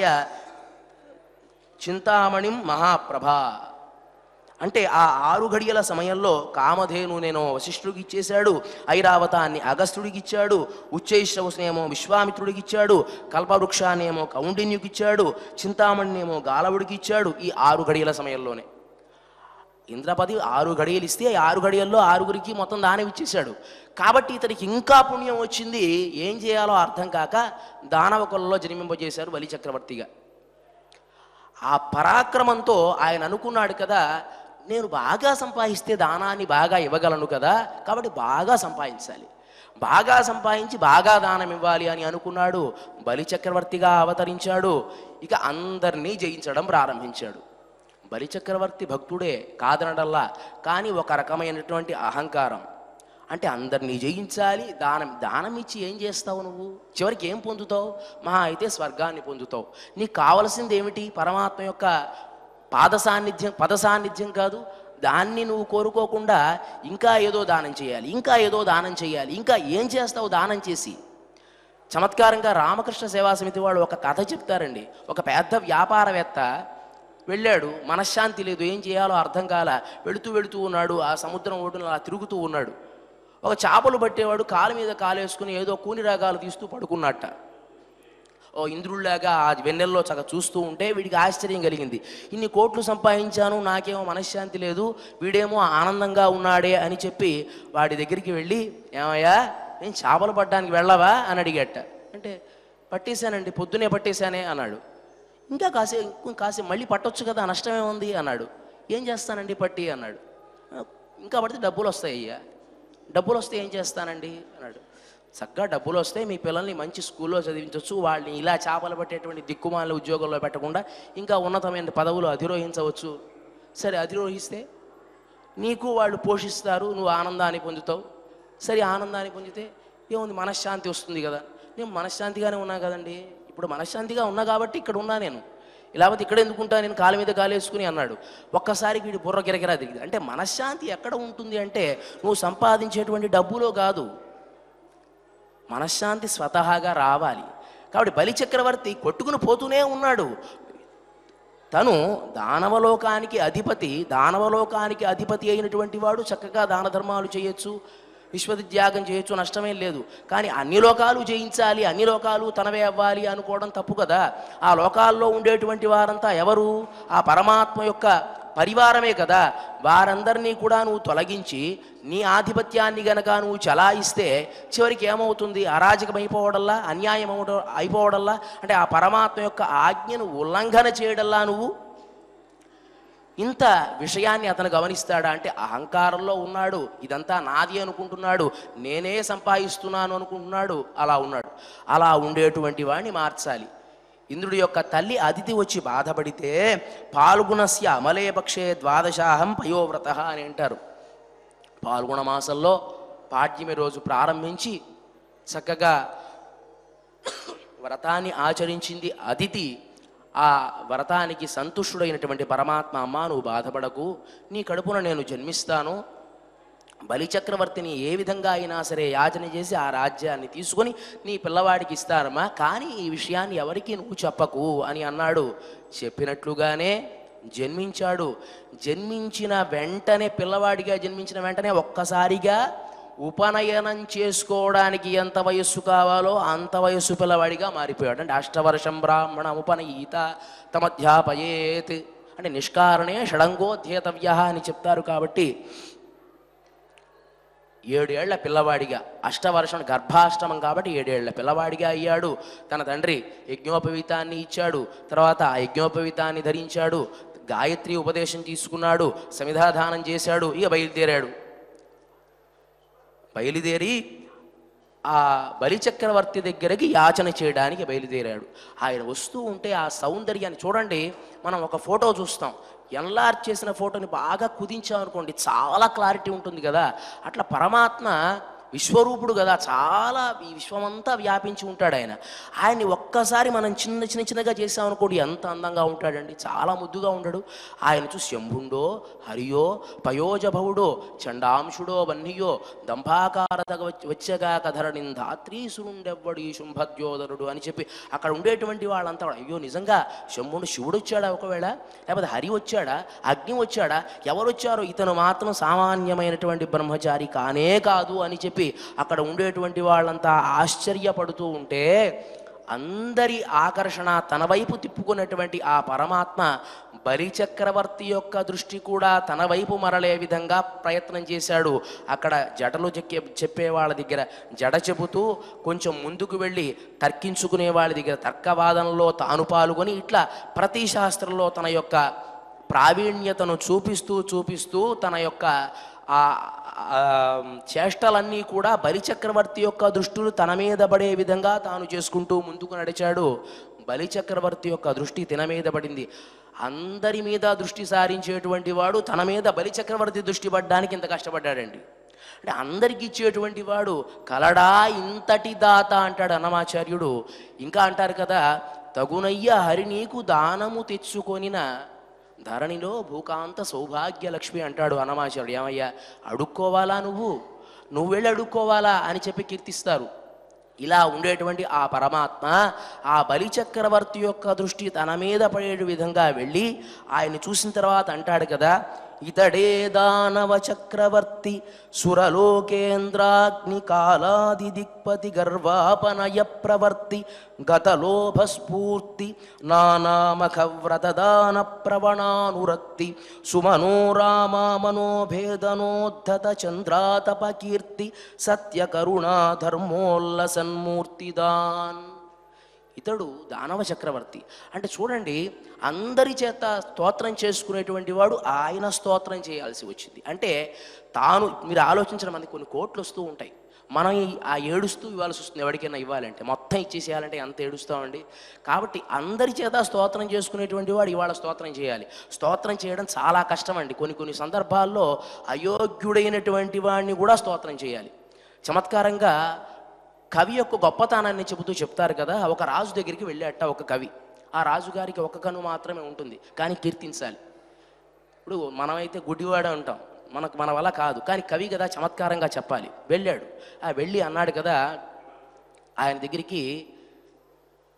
చింతామణిం మహాప్రభా అంటే ఆ ఆరు గడియల సమయంలో కామధేను నేను వశిష్ఠుడికి ఇచ్చేశాడు ఐరావతాన్ని అగస్త్యుడికి ఇచ్చాడు ఉచ్చైశ్రవసునేమో విశ్వామిత్రుడికి ఇచ్చాడు కల్పవృక్షాన్నేమో కౌండిన్యుకి ఇచ్చాడు చింతామణినేమో గాలవుడికి ఇచ్చాడు ఈ ఆరు గడియల సమయంలోనే ఇంద్రపది ఆరు గడియలు ఇస్తే ఈ ఆరు గడియల్లో ఆరుగురికి మొత్తం దానం ఇచ్చేశాడు కాబట్టి ఇతనికి ఇంకా పుణ్యం వచ్చింది ఏం చేయాలో అర్థం కాక దానవ కులలో జన్మింపజేశారు బలి చక్రవర్తిగా ఆ పరాక్రమంతో ఆయన అనుకున్నాడు కదా నేను బాగా సంపాదిస్తే దానాన్ని బాగా ఇవ్వగలను కదా కాబట్టి బాగా సంపాదించాలి బాగా సంపాదించి బాగా దానం ఇవ్వాలి అని అనుకున్నాడు బలి చక్రవర్తిగా అవతరించాడు ఇక అందరినీ జయించడం ప్రారంభించాడు బలి చక్రవర్తి భక్తుడే కాదనడల్లా కానీ ఒక రకమైనటువంటి అహంకారం అంటే అందరినీ జయించాలి దానం దానం ఇచ్చి ఏం చేస్తావు నువ్వు చివరికి ఏం పొందుతావు మహా అయితే స్వర్గాన్ని పొందుతావు నీకు కావలసింది ఏమిటి పరమాత్మ యొక్క పాద సాన్నిధ్యం పద సాన్నిధ్యం కాదు దాన్ని నువ్వు కోరుకోకుండా ఇంకా ఏదో దానం చేయాలి ఇంకా ఏదో దానం చేయాలి ఇంకా ఏం చేస్తావు దానం చేసి చమత్కారంగా రామకృష్ణ సేవా సమితి వాళ్ళు ఒక కథ చెప్తారండి ఒక పెద్ద వ్యాపారవేత్త వెళ్ళాడు మనశ్శాంతి లేదు ఏం చేయాలో అర్థం కాల వెళుతూ వెళుతూ ఉన్నాడు ఆ సముద్రం ఒడ్డున అలా తిరుగుతూ ఉన్నాడు ఒక చేపలు పట్టేవాడు కాలు మీద కాలేసుకుని ఏదో కూని రాగాలు తీస్తూ పడుకున్నట్ట ఓ ఇంద్రుడిలాగా ఆ వెన్నెల్లో చక్క చూస్తూ ఉంటే వీడికి ఆశ్చర్యం కలిగింది ఇన్ని కోట్లు సంపాదించాను నాకేమో మనశ్శాంతి లేదు వీడేమో ఆనందంగా ఉన్నాడే అని చెప్పి వాడి దగ్గరికి వెళ్ళి ఏమయ్యా నేను చేపలు పట్టడానికి వెళ్ళవా అని అడిగట అంటే పట్టేశానండి పొద్దునే పట్టేశానే అన్నాడు ఇంకా కాసే ఇంకో కాసే మళ్ళీ పట్టొచ్చు కదా నష్టమే ఉంది అన్నాడు ఏం చేస్తానండి పట్టి అన్నాడు "ఆ, ఇంకా పడితే డబ్బులు వస్తాయి అయ్యా డబ్బులు వస్తే ఏం చేస్తానండి అన్నాడు చక్కగా డబ్బులు వస్తే మీ పిల్లల్ని మంచి స్కూల్లో చదివించవచ్చు వాళ్ళని ఇలా చేపలు పట్టేటువంటి దిక్కుమాల ఉద్యోగంలో పెట్టకుండా ఇంకా ఉన్నతమైన పదవులు అధిరోహించవచ్చు సరే అధిరోహిస్తే నీకు వాళ్ళు పోషిస్తారు నువ్వు ఆనందాన్ని పొందుతావు సరే ఆనందాన్ని పొందితే ఏముంది మనశ్శాంతి వస్తుంది కదా నేను మనశ్శాంతిగానే ఉన్నా కదండి ఇప్పుడు మనశ్శాంతిగా ఉన్నా కాబట్టి ఇక్కడ ఉన్నా నేను లేకపోతే ఇక్కడ ఎందుకుంటా నేను కాలు మీద కాలేసుకుని అన్నాడు ఒక్కసారి వీడి బుర్ర గిరగిరా దిగింది అంటే మనశ్శాంతి ఎక్కడ ఉంటుంది అంటే నువ్వు సంపాదించేటువంటి డబ్బులో కాదు మనశ్శాంతి స్వతహాగా రావాలి కాబట్టి బలి చక్రవర్తి కొట్టుకుని పోతూనే ఉన్నాడు తను దానవలోకానికి అధిపతి దానవలోకానికి అధిపతి అయినటువంటి వాడు చక్కగా దాన ధర్మాలు చేయొచ్చు విశ్వవిద్యాగం చేయొచ్చు నష్టమేం లేదు కానీ అన్ని లోకాలు జయించాలి అన్ని లోకాలు తనవే అవ్వాలి అనుకోవడం తప్పు కదా ఆ లోకాల్లో ఉండేటువంటి వారంతా ఎవరు ఆ పరమాత్మ యొక్క పరివారమే కదా వారందరినీ కూడా నువ్వు తొలగించి నీ ఆధిపత్యాన్ని గనక నువ్వు చలాయిస్తే చివరికి ఏమవుతుంది అరాజకమైపోవడల్లా అన్యాయం అవడం అయిపోవడల్లా అంటే ఆ పరమాత్మ యొక్క ఆజ్ఞను ఉల్లంఘన చేయడల్లా నువ్వు ఇంత విషయాన్ని అతను గమనిస్తాడా అంటే అహంకారంలో ఉన్నాడు ఇదంతా నాది అనుకుంటున్నాడు నేనే సంపాదిస్తున్నాను అనుకుంటున్నాడు అలా ఉన్నాడు అలా ఉండేటువంటి వాడిని మార్చాలి ఇంద్రుడి యొక్క తల్లి అతిథి వచ్చి బాధపడితే పాల్గుణస్య అమలే పక్షే ద్వాదశాహం పయోవ్రత అని అంటారు పాల్గొన మాసంలో పాడ్యమి రోజు ప్రారంభించి చక్కగా వ్రతాన్ని ఆచరించింది అతిథి ఆ వ్రతానికి సంతుష్టుడైనటువంటి పరమాత్మ అమ్మ నువ్వు బాధపడకు నీ కడుపున నేను జన్మిస్తాను బలిచక్రవర్తిని ఏ విధంగా అయినా సరే యాచన చేసి ఆ రాజ్యాన్ని తీసుకొని నీ పిల్లవాడికి ఇస్తారమ్మా కానీ ఈ విషయాన్ని ఎవరికి నువ్వు చెప్పకు అని అన్నాడు చెప్పినట్లుగానే జన్మించాడు జన్మించిన వెంటనే పిల్లవాడిగా జన్మించిన వెంటనే ఒక్కసారిగా ఉపనయనం చేసుకోవడానికి ఎంత వయస్సు కావాలో అంత వయస్సు పిల్లవాడిగా మారిపోయాడు అంటే అష్టవర్షం బ్రాహ్మణ ఉపనయీత తమధ్యాపయేత్ అంటే నిష్కారణే షడంగోధ్యేతవ్య అని చెప్తారు కాబట్టి ఏడేళ్ల పిల్లవాడిగా అష్టవర్షం గర్భాష్టమం కాబట్టి ఏడేళ్ల పిల్లవాడిగా అయ్యాడు తన తండ్రి యజ్ఞోపవీతాన్ని ఇచ్చాడు తర్వాత ఆ యజ్ఞోపవీతాన్ని ధరించాడు గాయత్రి ఉపదేశం తీసుకున్నాడు సమిధాదానం చేశాడు ఇక బయలుదేరాడు బయలుదేరి ఆ బలిచక్రవర్తి దగ్గరికి యాచన చేయడానికి బయలుదేరాడు ఆయన వస్తూ ఉంటే ఆ సౌందర్యాన్ని చూడండి మనం ఒక ఫోటో చూస్తాం ఎన్లార్జ్ చేసిన ఫోటోని బాగా కుదించామనుకోండి చాలా క్లారిటీ ఉంటుంది కదా అట్లా పరమాత్మ విశ్వరూపుడు కదా చాలా ఈ విశ్వమంతా వ్యాపించి ఉంటాడు ఆయన ఆయన్ని ఒక్కసారి మనం చిన్న చిన్న చిన్నగా చేసామనుకోండి ఎంత అందంగా ఉంటాడండి చాలా ముద్దుగా ఉంటాడు ఆయన చూసి శంభుండో హరియో పయోజభవుడో చండాంశుడో వన్నియో దంభాకారత వచ్చగా కధరణిన్ ధాత్రీసురుండెవ్వడు ఈ శుంభద్యోధరుడు అని చెప్పి అక్కడ ఉండేటువంటి వాళ్ళంతా కూడా, అయ్యో నిజంగా శంభుడు శివుడు వచ్చాడా ఒకవేళ లేకపోతే హరి వచ్చాడా అగ్ని వచ్చాడా ఎవరు వచ్చారో ఇతను మాత్రం సామాన్యమైనటువంటి బ్రహ్మచారి కానే కాదు అని చెప్పి అక్కడ ఉండేటువంటి వాళ్ళంతా ఆశ్చర్యపడుతూ ఉంటే అందరి ఆకర్షణ తన వైపు తిప్పుకున్నటువంటి ఆ పరమాత్మ బలిచక్రవర్తి యొక్క దృష్టి కూడా తన వైపు మరలే విధంగా ప్రయత్నం చేశాడు అక్కడ జటలు చెక్కే చెప్పే వాళ్ళ దగ్గర జడ చెబుతూ కొంచెం ముందుకు వెళ్ళి తర్కించుకునే వాళ్ళ దగ్గర తర్కవాదనలో తాను పాల్గొని ఇట్లా ప్రతి శాస్త్రంలో తన యొక్క ప్రావీణ్యతను చూపిస్తూ చూపిస్తూ తన యొక్క ఆ ఆ, చేష్టలన్నీ కూడా బలిచక్రవర్తి యొక్క దృష్టిలు తన మీద పడే విధంగా తాను చేసుకుంటూ ముందుకు నడిచాడు బలిచక్రవర్తి యొక్క దృష్టి తన మీద పడింది అందరి మీద దృష్టి సారించేటువంటి వాడు తన మీద బలిచక్రవర్తి దృష్టి పడ్డానికి ఇంత కష్టపడ్డాడండి అంటే అందరికి ఇచ్చేటువంటి వాడు కలడా ఇంతటి దాత అంటాడు అన్నమాచార్యుడు ఇంకా అంటారు కదా తగునయ్య హరి నీకు దానము తెచ్చుకొనిన ధరణిలో భూకాంత సౌభాగ్య లక్ష్మి అంటాడు అన్నమాచార్యుడు ఏమయ్యా అడుక్కోవాలా నువ్వు నువ్వు వెళ్ళి అడుక్కోవాలా అని చెప్పి కీర్తిస్తారు ఇలా ఉండేటువంటి ఆ పరమాత్మ ఆ బలిచక్రవర్తి యొక్క దృష్టి తన మీద పడే విధంగా వెళ్ళి ఆయన్ని చూసిన తర్వాత అంటాడు కదా ఇతడే దానవ చక్రవర్తి సురలోకేంద్రాగ్ని కాలాది దిక్పతి గర్వాపనయ ప్రవర్తి గతలోభస్ఫూర్తి నానామఖ వ్రతదాన ప్రవణానురక్తి సుమనోరామా మనోభేదనోద్ధత చంద్రాతప కీర్తి సత్య కరుణా ధర్మోల్లసన్మూర్తిదాన్ ఇతడు దానవ చక్రవర్తి అంటే చూడండి అందరి చేత స్తోత్రం చేసుకునేటువంటి వాడు ఆయన స్తోత్రం చేయాల్సి వచ్చింది అంటే తాను మీరు ఆలోచించిన మంది కొన్ని కోట్లు వస్తూ ఉంటాయి మనం ఈ- ఆ ఏడుస్తూ ఇవ్వాల్సి వస్తుంది ఎవరికైనా ఇవ్వాలంటే మొత్తం ఇచ్చేసేయాలంటే ఎంత ఏడుస్తామండి కాబట్టి అందరి చేత స్తోత్రం చేసుకునేటువంటి వాడు ఇవాళ స్తోత్రం చేయాలి స్తోత్రం చేయడం చాలా కష్టం అండి కొన్ని కొన్ని సందర్భాల్లో అయోగ్యుడైనటువంటి వాడిని కూడా స్తోత్రం చేయాలి చమత్కారంగా కవి యొక్క గొప్పతనాన్ని చెబుతూ చెప్తారు కదా ఒక రాజు దగ్గరికి వెళ్ళాట ఒక కవి ఆ రాజుగారికి ఒక కను మాత్రమే ఉంటుంది కానీ కీర్తించాలి ఇప్పుడు మనమైతే గుడ్డివాడ ఉంటాం మనకు మన వల్ల కాదు కానీ కవి కదా చమత్కారంగా చెప్పాలి వెళ్ళాడు ఆ వెళ్ళి అన్నాడు కదా ఆయన దగ్గరికి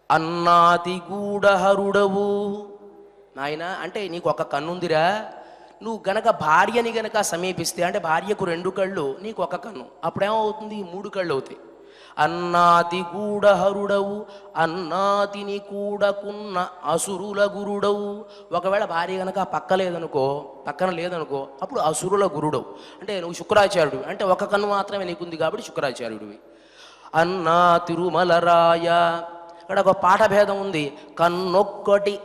అన్నాతి గూఢహరుడవు నాయన అంటే నీకు ఒక కన్నుందిరా నువ్వు గనక భార్యని గనక సమీపిస్తే అంటే భార్యకు రెండు కళ్ళు నీకు ఒక కన్ను అప్పుడేమవుతుంది మూడు కళ్ళు అవుతాయి అన్నాతి గూఢహరుడవు అన్నాతిని కూడకున్న అసురుల గురుడవు ఒకవేళ భార్య గనక పక్క లేదనుకో పక్కన లేదనుకో అప్పుడు అసురుల గురుడవు అంటే నువ్వు శుక్రాచార్యుడు అంటే ఒక కన్ను మాత్రమే నీకుంది కాబట్టి శుక్రాచార్యుడివి అన్నా తిరుమలరాయ ఇక్కడ ఒక పాఠభేదం ఉంది కన్నొక్కటి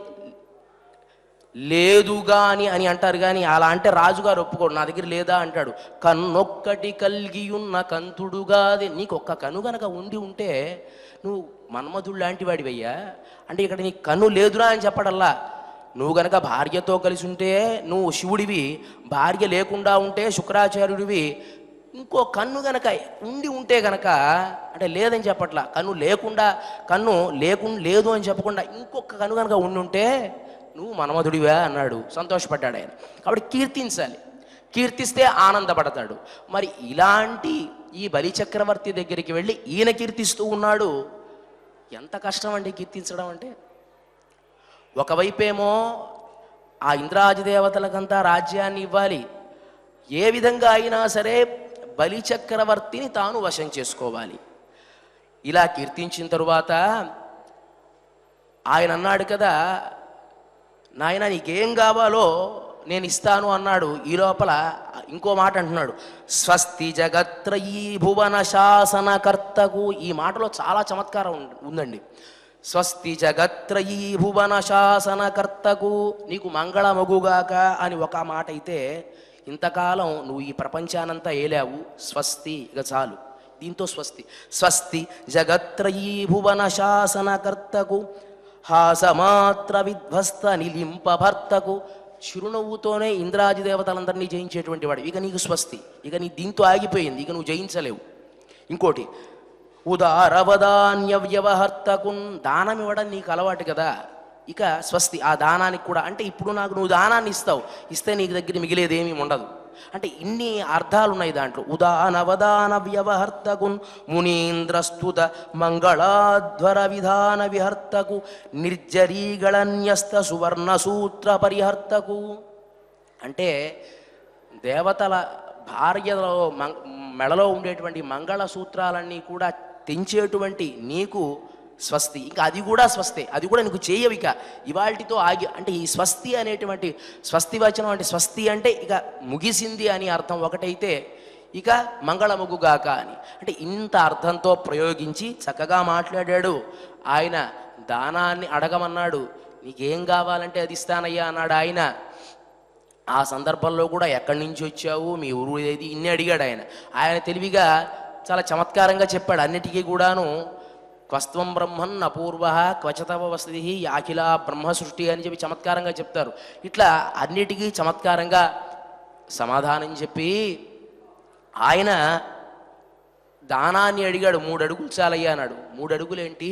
లేదు గాని అని అంటారు కానీ అలా అంటే రాజుగారు ఒప్పుకోడు నా దగ్గర లేదా అంటాడు కన్నొక్కటి కలిగి ఉన్న కంతుడుగాది నీకు ఒక్క కన్ను గనక ఉండి ఉంటే నువ్వు మన్మధుడు లాంటి వాడివయ్యా అంటే ఇక్కడ నీకు కన్ను లేదురా అని చెప్పడల్లా నువ్వు గనక భార్యతో కలిసి ఉంటే నువ్వు శివుడివి భార్య లేకుండా ఉంటే శుక్రాచార్యుడివి ఇంకో కన్ను గనక ఉండి ఉంటే గనక అంటే లేదని చెప్పట్లా కన్ను లేకుండా కన్ను లేకుండా లేదు అని చెప్పకుండా ఇంకొక కన్ను గనక ఉండి ఉంటే నువ్వు మనమధుడివా అన్నాడు సంతోషపడ్డాడు ఆయన కాబట్టి కీర్తించాలి కీర్తిస్తే ఆనందపడతాడు మరి ఇలాంటి ఈ బలి చక్రవర్తి దగ్గరికి వెళ్ళి ఈయన కీర్తిస్తూ ఉన్నాడు ఎంత కష్టం అండి కీర్తించడం అంటే ఒకవైపేమో ఆ ఇంద్రాది దేవతలకంతా రాజ్యాన్ని ఇవ్వాలి ఏ విధంగా అయినా సరే బలి చక్రవర్తిని తాను వశం చేసుకోవాలి ఇలా కీర్తించిన తరువాత ఆయన అన్నాడు కదా నాయన నీకేం కావాలో నేను ఇస్తాను అన్నాడు ఈ లోపల ఇంకో మాట అంటున్నాడు స్వస్తి జగత్రయీ భువన శాసనకర్తకు ఈ మాటలో చాలా చమత్కారం ఉం- ఉందండి స్వస్తి జగత్రయీ భువన శాసనకర్తకు నీకు మంగళమగుగాక అని ఒక మాట అయితే ఇంతకాలం నువ్వు ఈ ప్రపంచానంతా ఏలావు స్వస్తి ఇక చాలు దీంతో స్వస్తి స్వస్తి జగత్రయీ భువన శాసనకర్తకు హాసమాత్ర విధ్వస్త నిలింప భర్తకు చిరునవ్వుతోనే ఇంద్రాది దేవతలందరినీ జయించేటువంటి వాడు ఇక నీకు స్వస్తి ఇక నీ దీంతో ఆగిపోయింది ఇక నువ్వు జయించలేవు ఇంకోటి ఉదారవదాన్య వ్యవహర్తకున్ దానం ఇవ్వడం నీకు అలవాటు కదా ఇక స్వస్తి ఆ దానానికి కూడా అంటే ఇప్పుడు నాకు నువ్వు దానాన్ని ఇస్తావు ఇస్తే నీకు దగ్గర మిగిలేది ఏమీ ఉండదు అంటే ఇన్ని అర్థాలు ఉన్నాయి దాంట్లో ఉదానవదాన వ్యవహర్తకున్ మునీంద్రస్తుత మంగళాధ్వర విధాన విహర్తకు నిర్జరీగళన్యస్త సువర్ణ సూత్ర పరిహర్తకు అంటే దేవతల భార్యలో మం- మెడలో ఉండేటువంటి మంగళ సూత్రాలన్నీ కూడా తెంచేటువంటి నీకు స్వస్తి ఇంకా అది కూడా స్వస్తే అది కూడా నీకు చేయవిక ఇవాల్టితో ఆగి అంటే ఈ స్వస్తి అనేటువంటి స్వస్తి వచనం అంటే స్వస్తి అంటే ఇక ముగిసింది అని అర్థం ఒకటైతే ఇక మంగళముగుగాక అని అంటే ఇంత అర్థంతో ప్రయోగించి చక్కగా మాట్లాడాడు ఆయన దానాన్ని అడగమన్నాడు నీకేం కావాలంటే అది ఇస్తానయ్యా అన్నాడు ఆయన ఆ సందర్భంలో కూడా ఎక్కడి నుంచి వచ్చావు మీ ఊరు ఏది ఇన్ని అడిగాడు ఆయన ఆయన తెలివిగా చాలా చమత్కారంగా చెప్పాడు అన్నిటికీ కూడాను క్వస్త్వం బ్రహ్మన్ అపూర్వ క్వచతవ వసతి యాఖిల బ్రహ్మ సృష్టి అని చెప్పి చమత్కారంగా చెప్తారు ఇట్లా అన్నిటికీ చమత్కారంగా సమాధానం చెప్పి ఆయన దానాన్ని అడిగాడు మూడు అడుగులు చాలయ్యా అన్నాడు మూడు అడుగులేంటి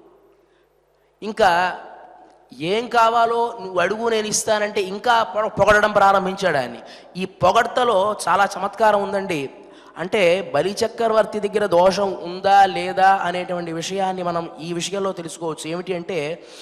ఇంకా ఏం కావాలో నువ్వు అడుగు నేను ఇస్తానంటే ఇంకా పొ- పొగడడం ప్రారంభించాడు ఆయన్ని ఈ పొగడ్తలో చాలా చమత్కారం ఉందండి అంటే బలి చక్రవర్తి దగ్గర దోషం ఉందా లేదా అనేటువంటి విషయాన్ని మనం ఈ విషయంలో తెలుసుకోవచ్చు ఏమిటి అంటే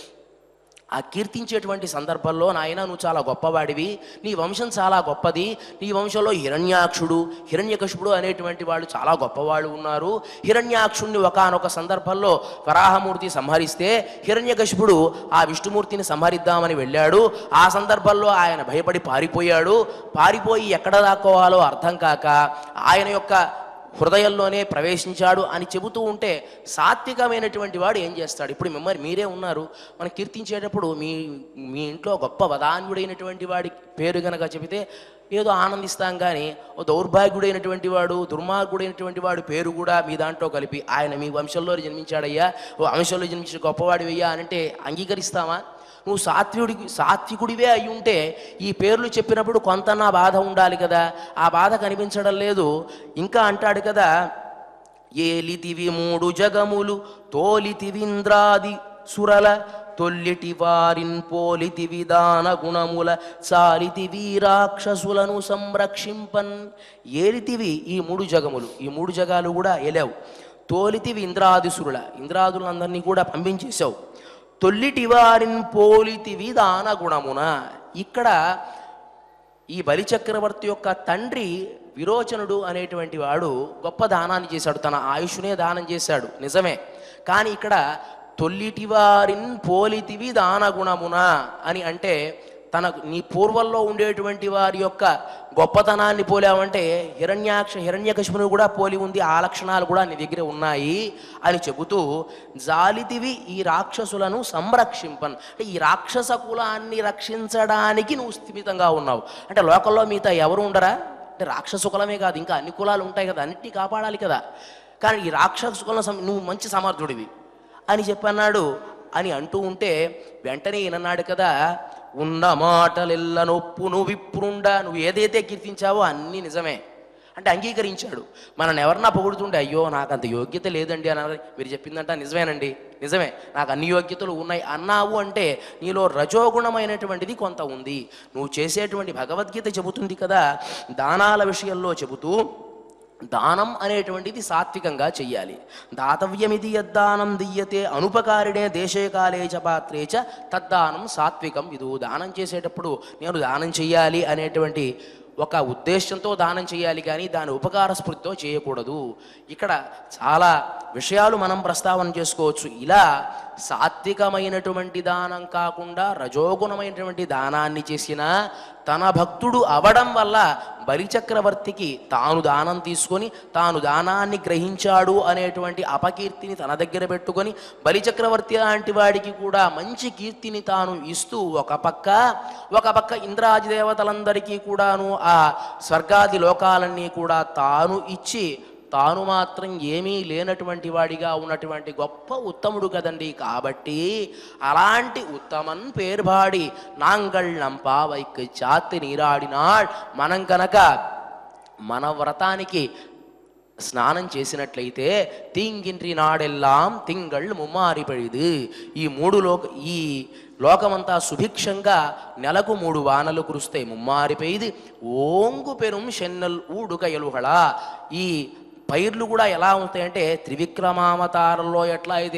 ఆ కీర్తించేటువంటి సందర్భంలో నాయన నువ్వు చాలా గొప్పవాడివి నీ వంశం చాలా గొప్పది నీ వంశంలో హిరణ్యాక్షుడు హిరణ్యకశిపుడు అనేటువంటి వాళ్ళు చాలా గొప్పవాళ్ళు ఉన్నారు హిరణ్యాక్షుణ్ణి ఒకానొక సందర్భంలో వరాహమూర్తి సంహరిస్తే హిరణ్యకశిపుడు ఆ విష్ణుమూర్తిని సంహరిద్దామని వెళ్ళాడు ఆ సందర్భంలో ఆయన భయపడి పారిపోయాడు పారిపోయి ఎక్కడ దాక్కోవాలో అర్థం కాక ఆయన యొక్క హృదయంలోనే ప్రవేశించాడు అని చెబుతూ ఉంటే సాత్వికమైనటువంటి వాడు ఏం చేస్తాడు ఇప్పుడు మిమ్మల్ని మీరే ఉన్నారు మనం కీర్తించేటప్పుడు మీ మీ ఇంట్లో గొప్ప వదాన్యుడైనటువంటి వాడి పేరు గనక చెబితే ఏదో ఆనందిస్తాం కానీ ఓ దౌర్భాగ్యుడైనటువంటి వాడు దుర్మార్గుడైనటువంటి వాడు పేరు కూడా మీ దాంట్లో కలిపి ఆయన మీ వంశంలో జన్మించాడయ్యా ఓ వంశంలో జన్మించిన గొప్పవాడివయ్యా అని అంటే అంగీకరిస్తామా నువ్వు సాత్వికుడికి సాత్వికుడివే అయి ఉంటే ఈ పేర్లు చెప్పినప్పుడు కొంత నా బాధ ఉండాలి కదా ఆ బాధ కనిపించడం లేదు ఇంకా అంటాడు కదా ఏలితివి మూడు జగములు తోలితివింద్రాది సురల తొల్లిటి వారిన్ పోలితి విధాన గుణముల చాలితి వీరాక్షసులను సంరక్షింపన్ ఏలితివి ఈ మూడు జగములు ఈ మూడు జగాలు కూడా ఎలావు తోలితివి ఇంద్రాదిసురుల ఇంద్రాదులందరినీ కూడా పంపించేశావు తొల్లిటి వారిని పోలితివి దాన గుణమున ఇక్కడ ఈ బలిచక్రవర్తి యొక్క తండ్రి విరోచనుడు అనేటువంటి వాడు గొప్ప దానాన్ని చేశాడు తన ఆయుష్నే దానం చేశాడు నిజమే కానీ ఇక్కడ తొల్లిటి వారిన్ పోలితివి దాన గుణమున అని అంటే తన నీ పూర్వంలో ఉండేటువంటి వారి యొక్క గొప్పతనాన్ని పోలావంటే హిరణ్యాక్ష హిరణ్యకశిపుని కూడా పోలి ఉంది ఆ లక్షణాలు కూడా నీ దగ్గర ఉన్నాయి అని చెబుతూ జాలితివి ఈ రాక్షసులను సంరక్షింపన్ అంటే ఈ రాక్షస కులాన్ని రక్షించడానికి నువ్వు స్థిమితంగా ఉన్నావు అంటే లోకల్లో మిగతా ఎవరు ఉండరా అంటే రాక్షస కులమే కాదు ఇంకా అన్ని కులాలు ఉంటాయి కదా అన్నిటినీ కాపాడాలి కదా కానీ ఈ రాక్షస కులం సం- నువ్వు మంచి సమర్థుడివి అని చెప్పన్నాడు అని అంటూ ఉంటే వెంటనే ఈయనన్నాడు కదా ఉన్న మాటలెల్ల నొప్పును విప్రుండ నువ్వు ఏదైతే కీర్తించావో అన్నీ నిజమే అంటే అంగీకరించాడు మనల్ని ఎవరన్నా పొగుడుతుంటే అయ్యో నాకు అంత యోగ్యత లేదండి అని అన్నారు. మీరు చెప్పిందంట నిజమేనండి నిజమే నాకు అన్ని యోగ్యతలు ఉన్నాయి అన్నావు అంటే నీలో రజోగుణమైనటువంటిది కొంత ఉంది నువ్వు చేసేటువంటి భగవద్గీత చెబుతుంది కదా దానాల విషయంలో చెబుతూ దానం అనేటువంటిది సాత్వికంగా చెయ్యాలి దాతవ్యమిది యద్దానం దియ్యతే అనుపకారిణే దేశే కాలే చ పాత్రే చ తద్దానం సాత్వికం ఇది దానం చేసేటప్పుడు నేను దానం చెయ్యాలి అనేటువంటి ఒక ఉద్దేశంతో దానం చేయాలి కానీ దాని ఉపకార స్ఫూర్తితో చేయకూడదు ఇక్కడ చాలా విషయాలు మనం ప్రస్తావన చేసుకోవచ్చు ఇలా సాత్వికమైనటువంటి దానం కాకుండా రజోగుణమైనటువంటి దానాన్ని చేసిన తన భక్తుడు అవడం వల్ల బలిచక్రవర్తికి తాను దానం తీసుకొని తాను దానాన్ని గ్రహించాడు అనేటువంటి అపకీర్తిని తన దగ్గర పెట్టుకొని బలిచక్రవర్తి లాంటి వాడికి కూడా మంచి కీర్తిని తాను ఇస్తూ ఒక పక్క ఒక పక్క ఇంద్రాది దేవతలందరికీ కూడాను ఆ స్వర్గాది లోకాలన్నీ కూడా తాను ఇచ్చి తాను మాత్రం ఏమీ లేనటువంటి వాడిగా ఉన్నటువంటి గొప్ప ఉత్తముడు కదండి కాబట్టి అలాంటి ఉత్తమన్ పేర్బాడి నాంగళ్ నంపావైక్ చాతి నీరాడినాడ్ మనం కనుక మన వ్రతానికి స్నానం చేసినట్లయితే తింగిన్రి నాడెల్లాం తింగళ్ ముమ్మారి పడిదు ఈ మూడు లోక ఈ లోకమంతా సుభిక్షంగా నెలకు మూడు వానలు కురుస్తాయి ముమ్మారి పెయిది ఓంగు పెరుం షెన్నల్ ఊడుక ఎలుహళ ఈ పైర్లు కూడా ఎలా ఉంటాయంటే త్రివిక్రమావతారంలో ఎట్లా అయితే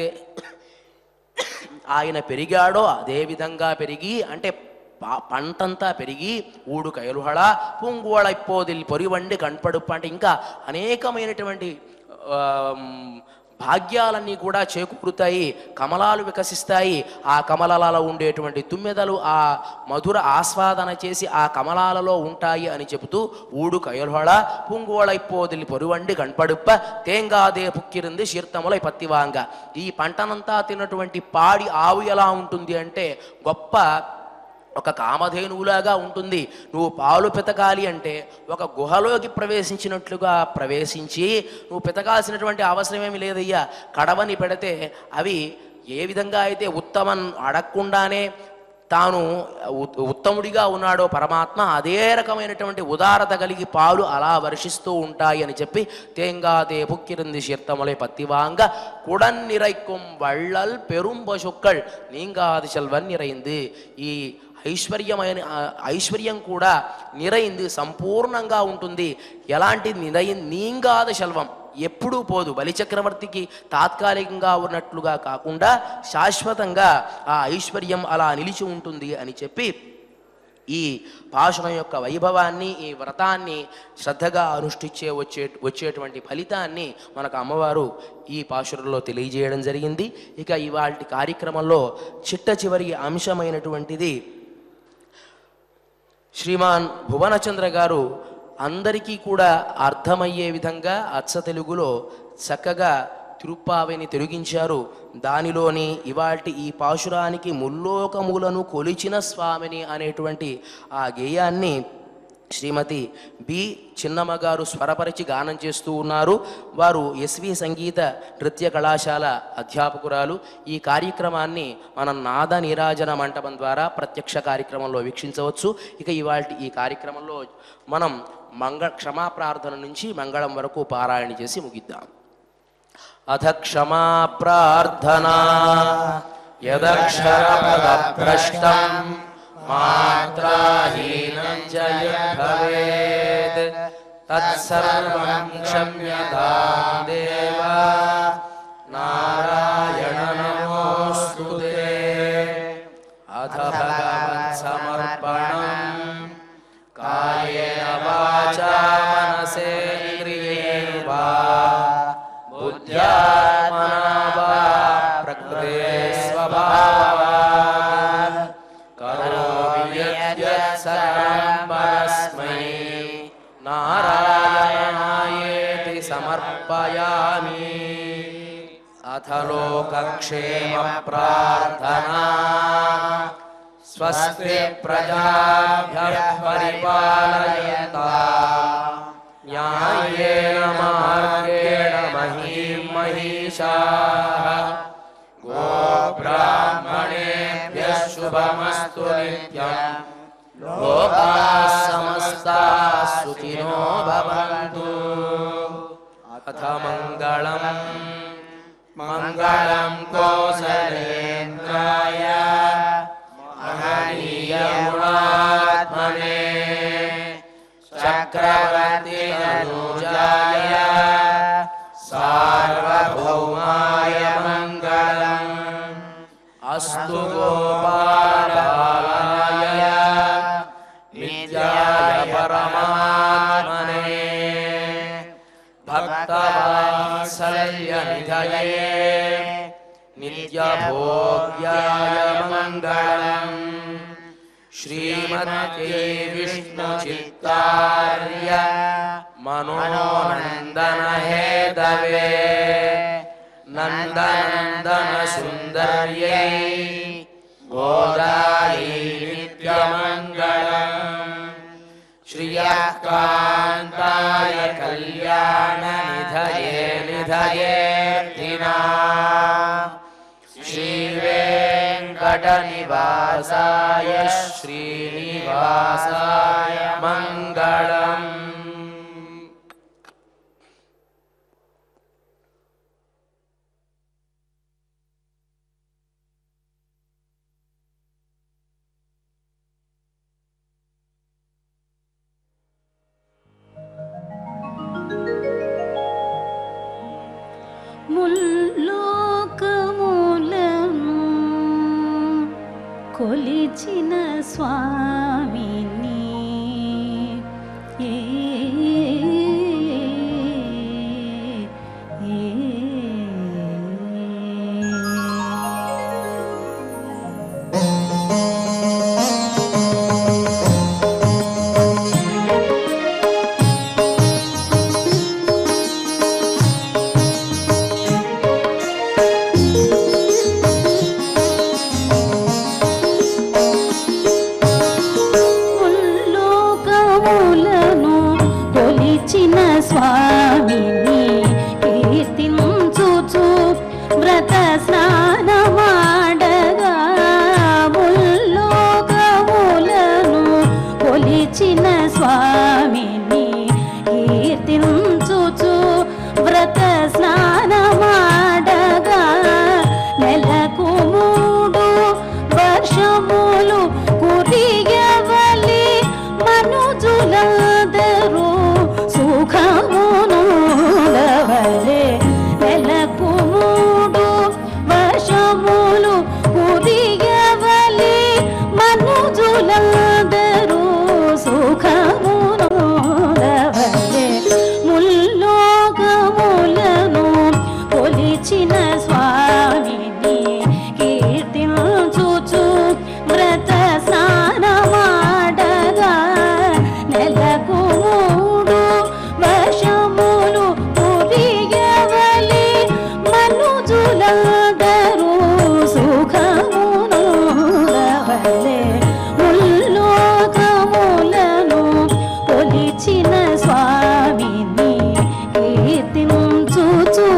ఆయన పెరిగాడో అదే విధంగా పెరిగి అంటే ప- పంటంతా పెరిగి ఊడు కయలుహళ పుంగువళ ఇప్పోదిల్ పొరివండి కణపడుప్ప అంటే ఇంకా అనేకమైనటువంటి ఆమ్, భాగ్యాలన్నీ కూడా చేకూరుతాయి కమలాలు వికసిస్తాయి ఆ కమలాలలో ఉండేటువంటి తుమ్మెదలు ఆ మధుర ఆస్వాదన చేసి ఆ కమలాలలో ఉంటాయి అని చెబుతూ ఊడు కయల్హొళ పుంగువళైపోదిలి పొరువండి కణపడుప్ప తేంగాదే పుక్కిరింది శీర్తములై పత్తివాంగ ఈ పంటనంతా తిన్నటువంటి పాడి ఆవు ఎలా ఉంటుంది అంటే గొప్ప ఒక కామధేనువులాగా ఉంటుంది నువ్వు పాలు పితకాలి అంటే ఒక గుహలోకి ప్రవేశించినట్లుగా ప్రవేశించి నువ్వు పితకాల్సినటువంటి అవసరమేమి లేదయ్యా కడవని పెడితే అవి ఏ విధంగా అయితే ఉత్తమన్ అడగకుండానే తాను ఉ- ఉత్తముడిగా ఉన్నాడో పరమాత్మ అదే రకమైనటువంటి ఉదారత కలిగి పాలు అలా వర్షిస్తూ ఉంటాయి అని చెప్పి తేంగాదే పుక్కిరింది శీర్తములై పత్తివాంగ కుడన్ నిరైக்கும் వళ్ళల్ పెరుం పశుక్கள் நீங்காது செல்வன் நிறைந்து ఈ ఐశ్వర్యమైన ఆ ఐశ్వర్యం కూడా నిరైంది సంపూర్ణంగా ఉంటుంది ఎలాంటి నిరై నీంగాద శల్వం ఎప్పుడూ పోదు బలిచక్రవర్తికి తాత్కాలికంగా ఉన్నట్లుగా కాకుండా శాశ్వతంగా ఆ ఐశ్వర్యం అలా నిలిచి ఉంటుంది అని చెప్పి ఈ పాశురం యొక్క వైభవాన్ని ఈ వ్రతాన్ని శ్రద్ధగా అనుష్ఠించే వచ్చే వచ్చేటువంటి ఫలితాన్ని మనకు అమ్మవారు ఈ పాశురంలో తెలియజేయడం జరిగింది ఇక ఇవాళ కార్యక్రమంలో చిట్ట చివరి అంశమైనటువంటిది శ్రీమాన్ భువనచంద్ర గారు అందరికీ కూడా అర్థమయ్యే విధంగా అచ్చ తెలుగులో చక్కగా తిరుప్పావిని తొలగించారు దానిలోని ఇవాల్టి ఈ పాశురానికి ముల్లోకములను కొలిచిన స్వామిని అనేటువంటి ఆ గేయాన్ని శ్రీమతి బి చిన్నమ్మ గారు స్వరపరిచి గానం చేస్తూ ఉన్నారు వారు ఎస్వి సంగీత నృత్య కళాశాల అధ్యాపకురాలు ఈ కార్యక్రమాన్ని మనం నాద నీరాజన మంటపం ద్వారా ప్రత్యక్ష కార్యక్రమంలో వీక్షించవచ్చు ఇక ఇవాళ ఈ కార్యక్రమంలో మనం మంగ క్షమా ప్రార్థన నుంచి మంగళం వరకు పారాయణ చేసి ముగిద్దాం అథ క్షమా ప్రార్థనా యదక్షరపదభ్రష్టం మాత్రాహీనం చ యద్భవేత్ తత్సర్వం క్షమ్యతాం దేవా సమర్పయామి అథ లోకక్షేమ ప్రార్థనా స్వస్తి ప్రజాభ్య పరిపాలయంతా న్యాయేన మార్గేణ మహీం మహిషాः गोब्राह्मणेभ्यः शुभमस्तु नित्यम् लोकाः समस्ताः सुखिनो भवन्तु अथ मङ्गलम् मङ्गलं कोसलेन्द्राय महनीयगुणात्मने चक्रवर्ति अनुजाय सार्वभौमाय मङ्गलम् अस्तु गोपालाय नित्याय परमात्मने भक्तवात्सल्यनिधये नित्यभोग्याय मङ्गलम् श्रीमद्ये विष्णुचित्तार्य मनोनन्दन हेदवे नन्दनन्दनसुन्दर्यै गोदायै नित्यमङ्गलम् श्रियः कान्ताय कल्याणनिधये निधयेऽर्थिना श्रीवेङ्कटनिवासाय श्रीनिवासाय मङ्गलम् ముల్లోకములను కొలిచిన స్వామిని ఏ ముల్లోకములను కొలిచిన స్వామిని కీర్తించుచు వ్రత స్నానమాడగా ముల్లోకములను కొలిచిన స్వామిని కీర్తించుచు వ్రత స్నానమాడగా నెలకు మూడు వర్షములు కురియవలి మనుజులందరూ సుఖమునులవలే నెలకు మూడు వర్షములు కురియవలి మనుజులందరూ సుఖమునులవలే ముల్లోకములను కొలిచిన స్వామిని కీర్తించుచు వ్రత స్నానమాడగా నెలకు మూడు వర్షములు కురియవలి మనుజులందరూ సుఖమునులవలే ముల్లోకములను కొలిచిన స్వామిని కీర్తించుచు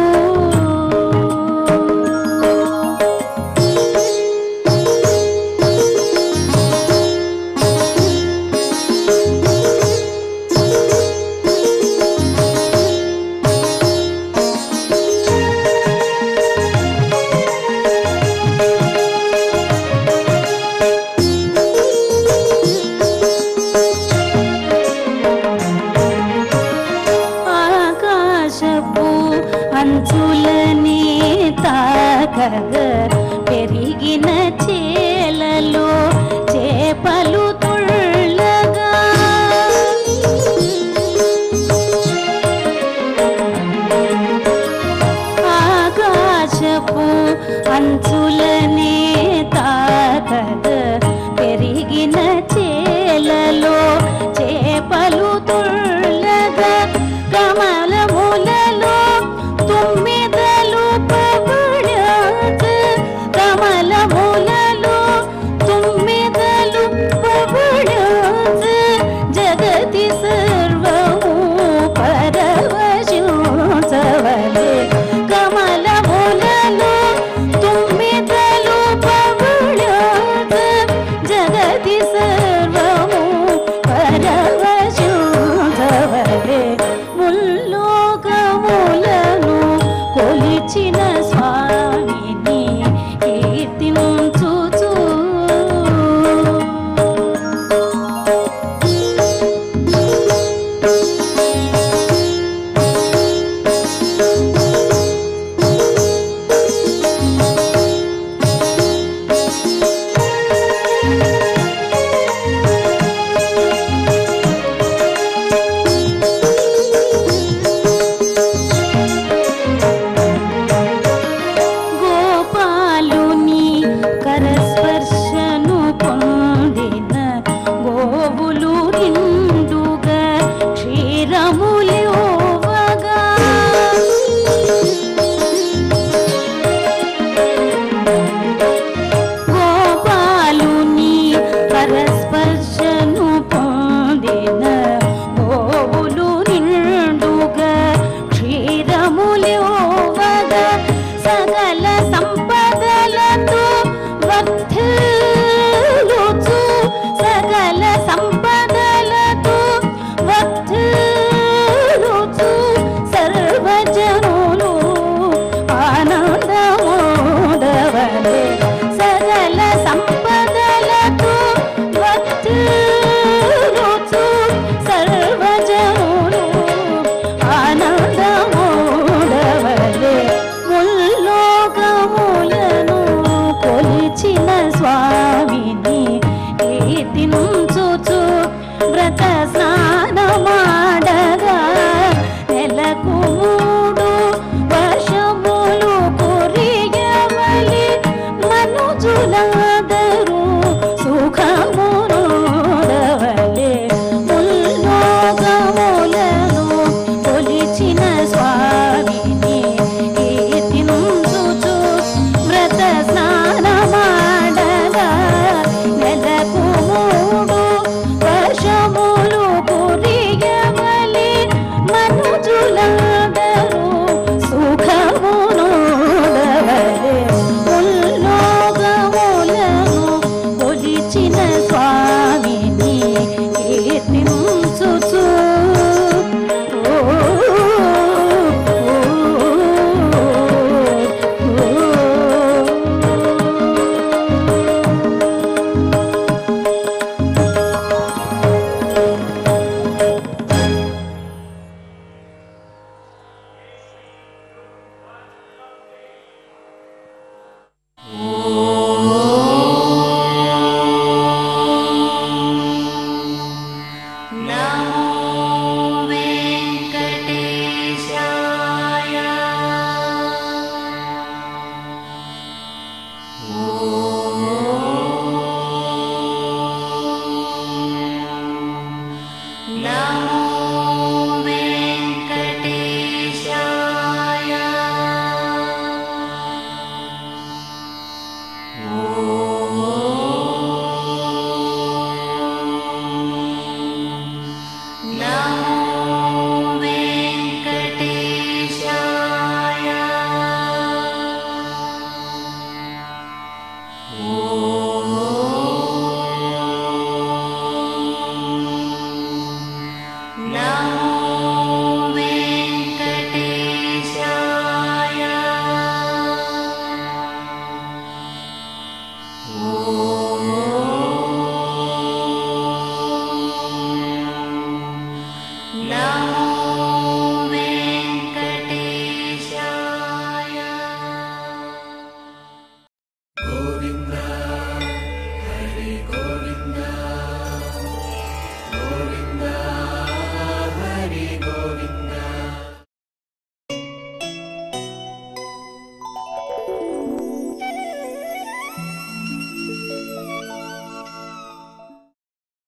ఆకాశపు అంచులనే తాకగ పెరిగిన చేలలో చేపలు తుళ్ళగా ఆకాశపు అంచులనే తాకగ పెరిగిన చేలలో చేపలు తుళ్ళగా కమలము కొలిచిన స్వామిని కీర్తించుచు గోపాలుని కరస్పర్శను పొందిన గోవులు నిండుగా క్షీరములివగా గోపాలుని పరస్పర్శను పొందిన గోవులు నిండుగా క్షీరములివగా సకల సంపదలతో వర్ధిల్లుచు సకల సంపదలతో వర్ధిల్లుచు సర్వజనులు ఆనందమోదవలే సకల సంపదలతో వర్ధిల్లుచు సర్వజనులు ఆనందమోదవలే ముల్లోకములను కొలిచిన స్వామిని కీర్తించుచు వ్రత స్నానమాడగా నెలకు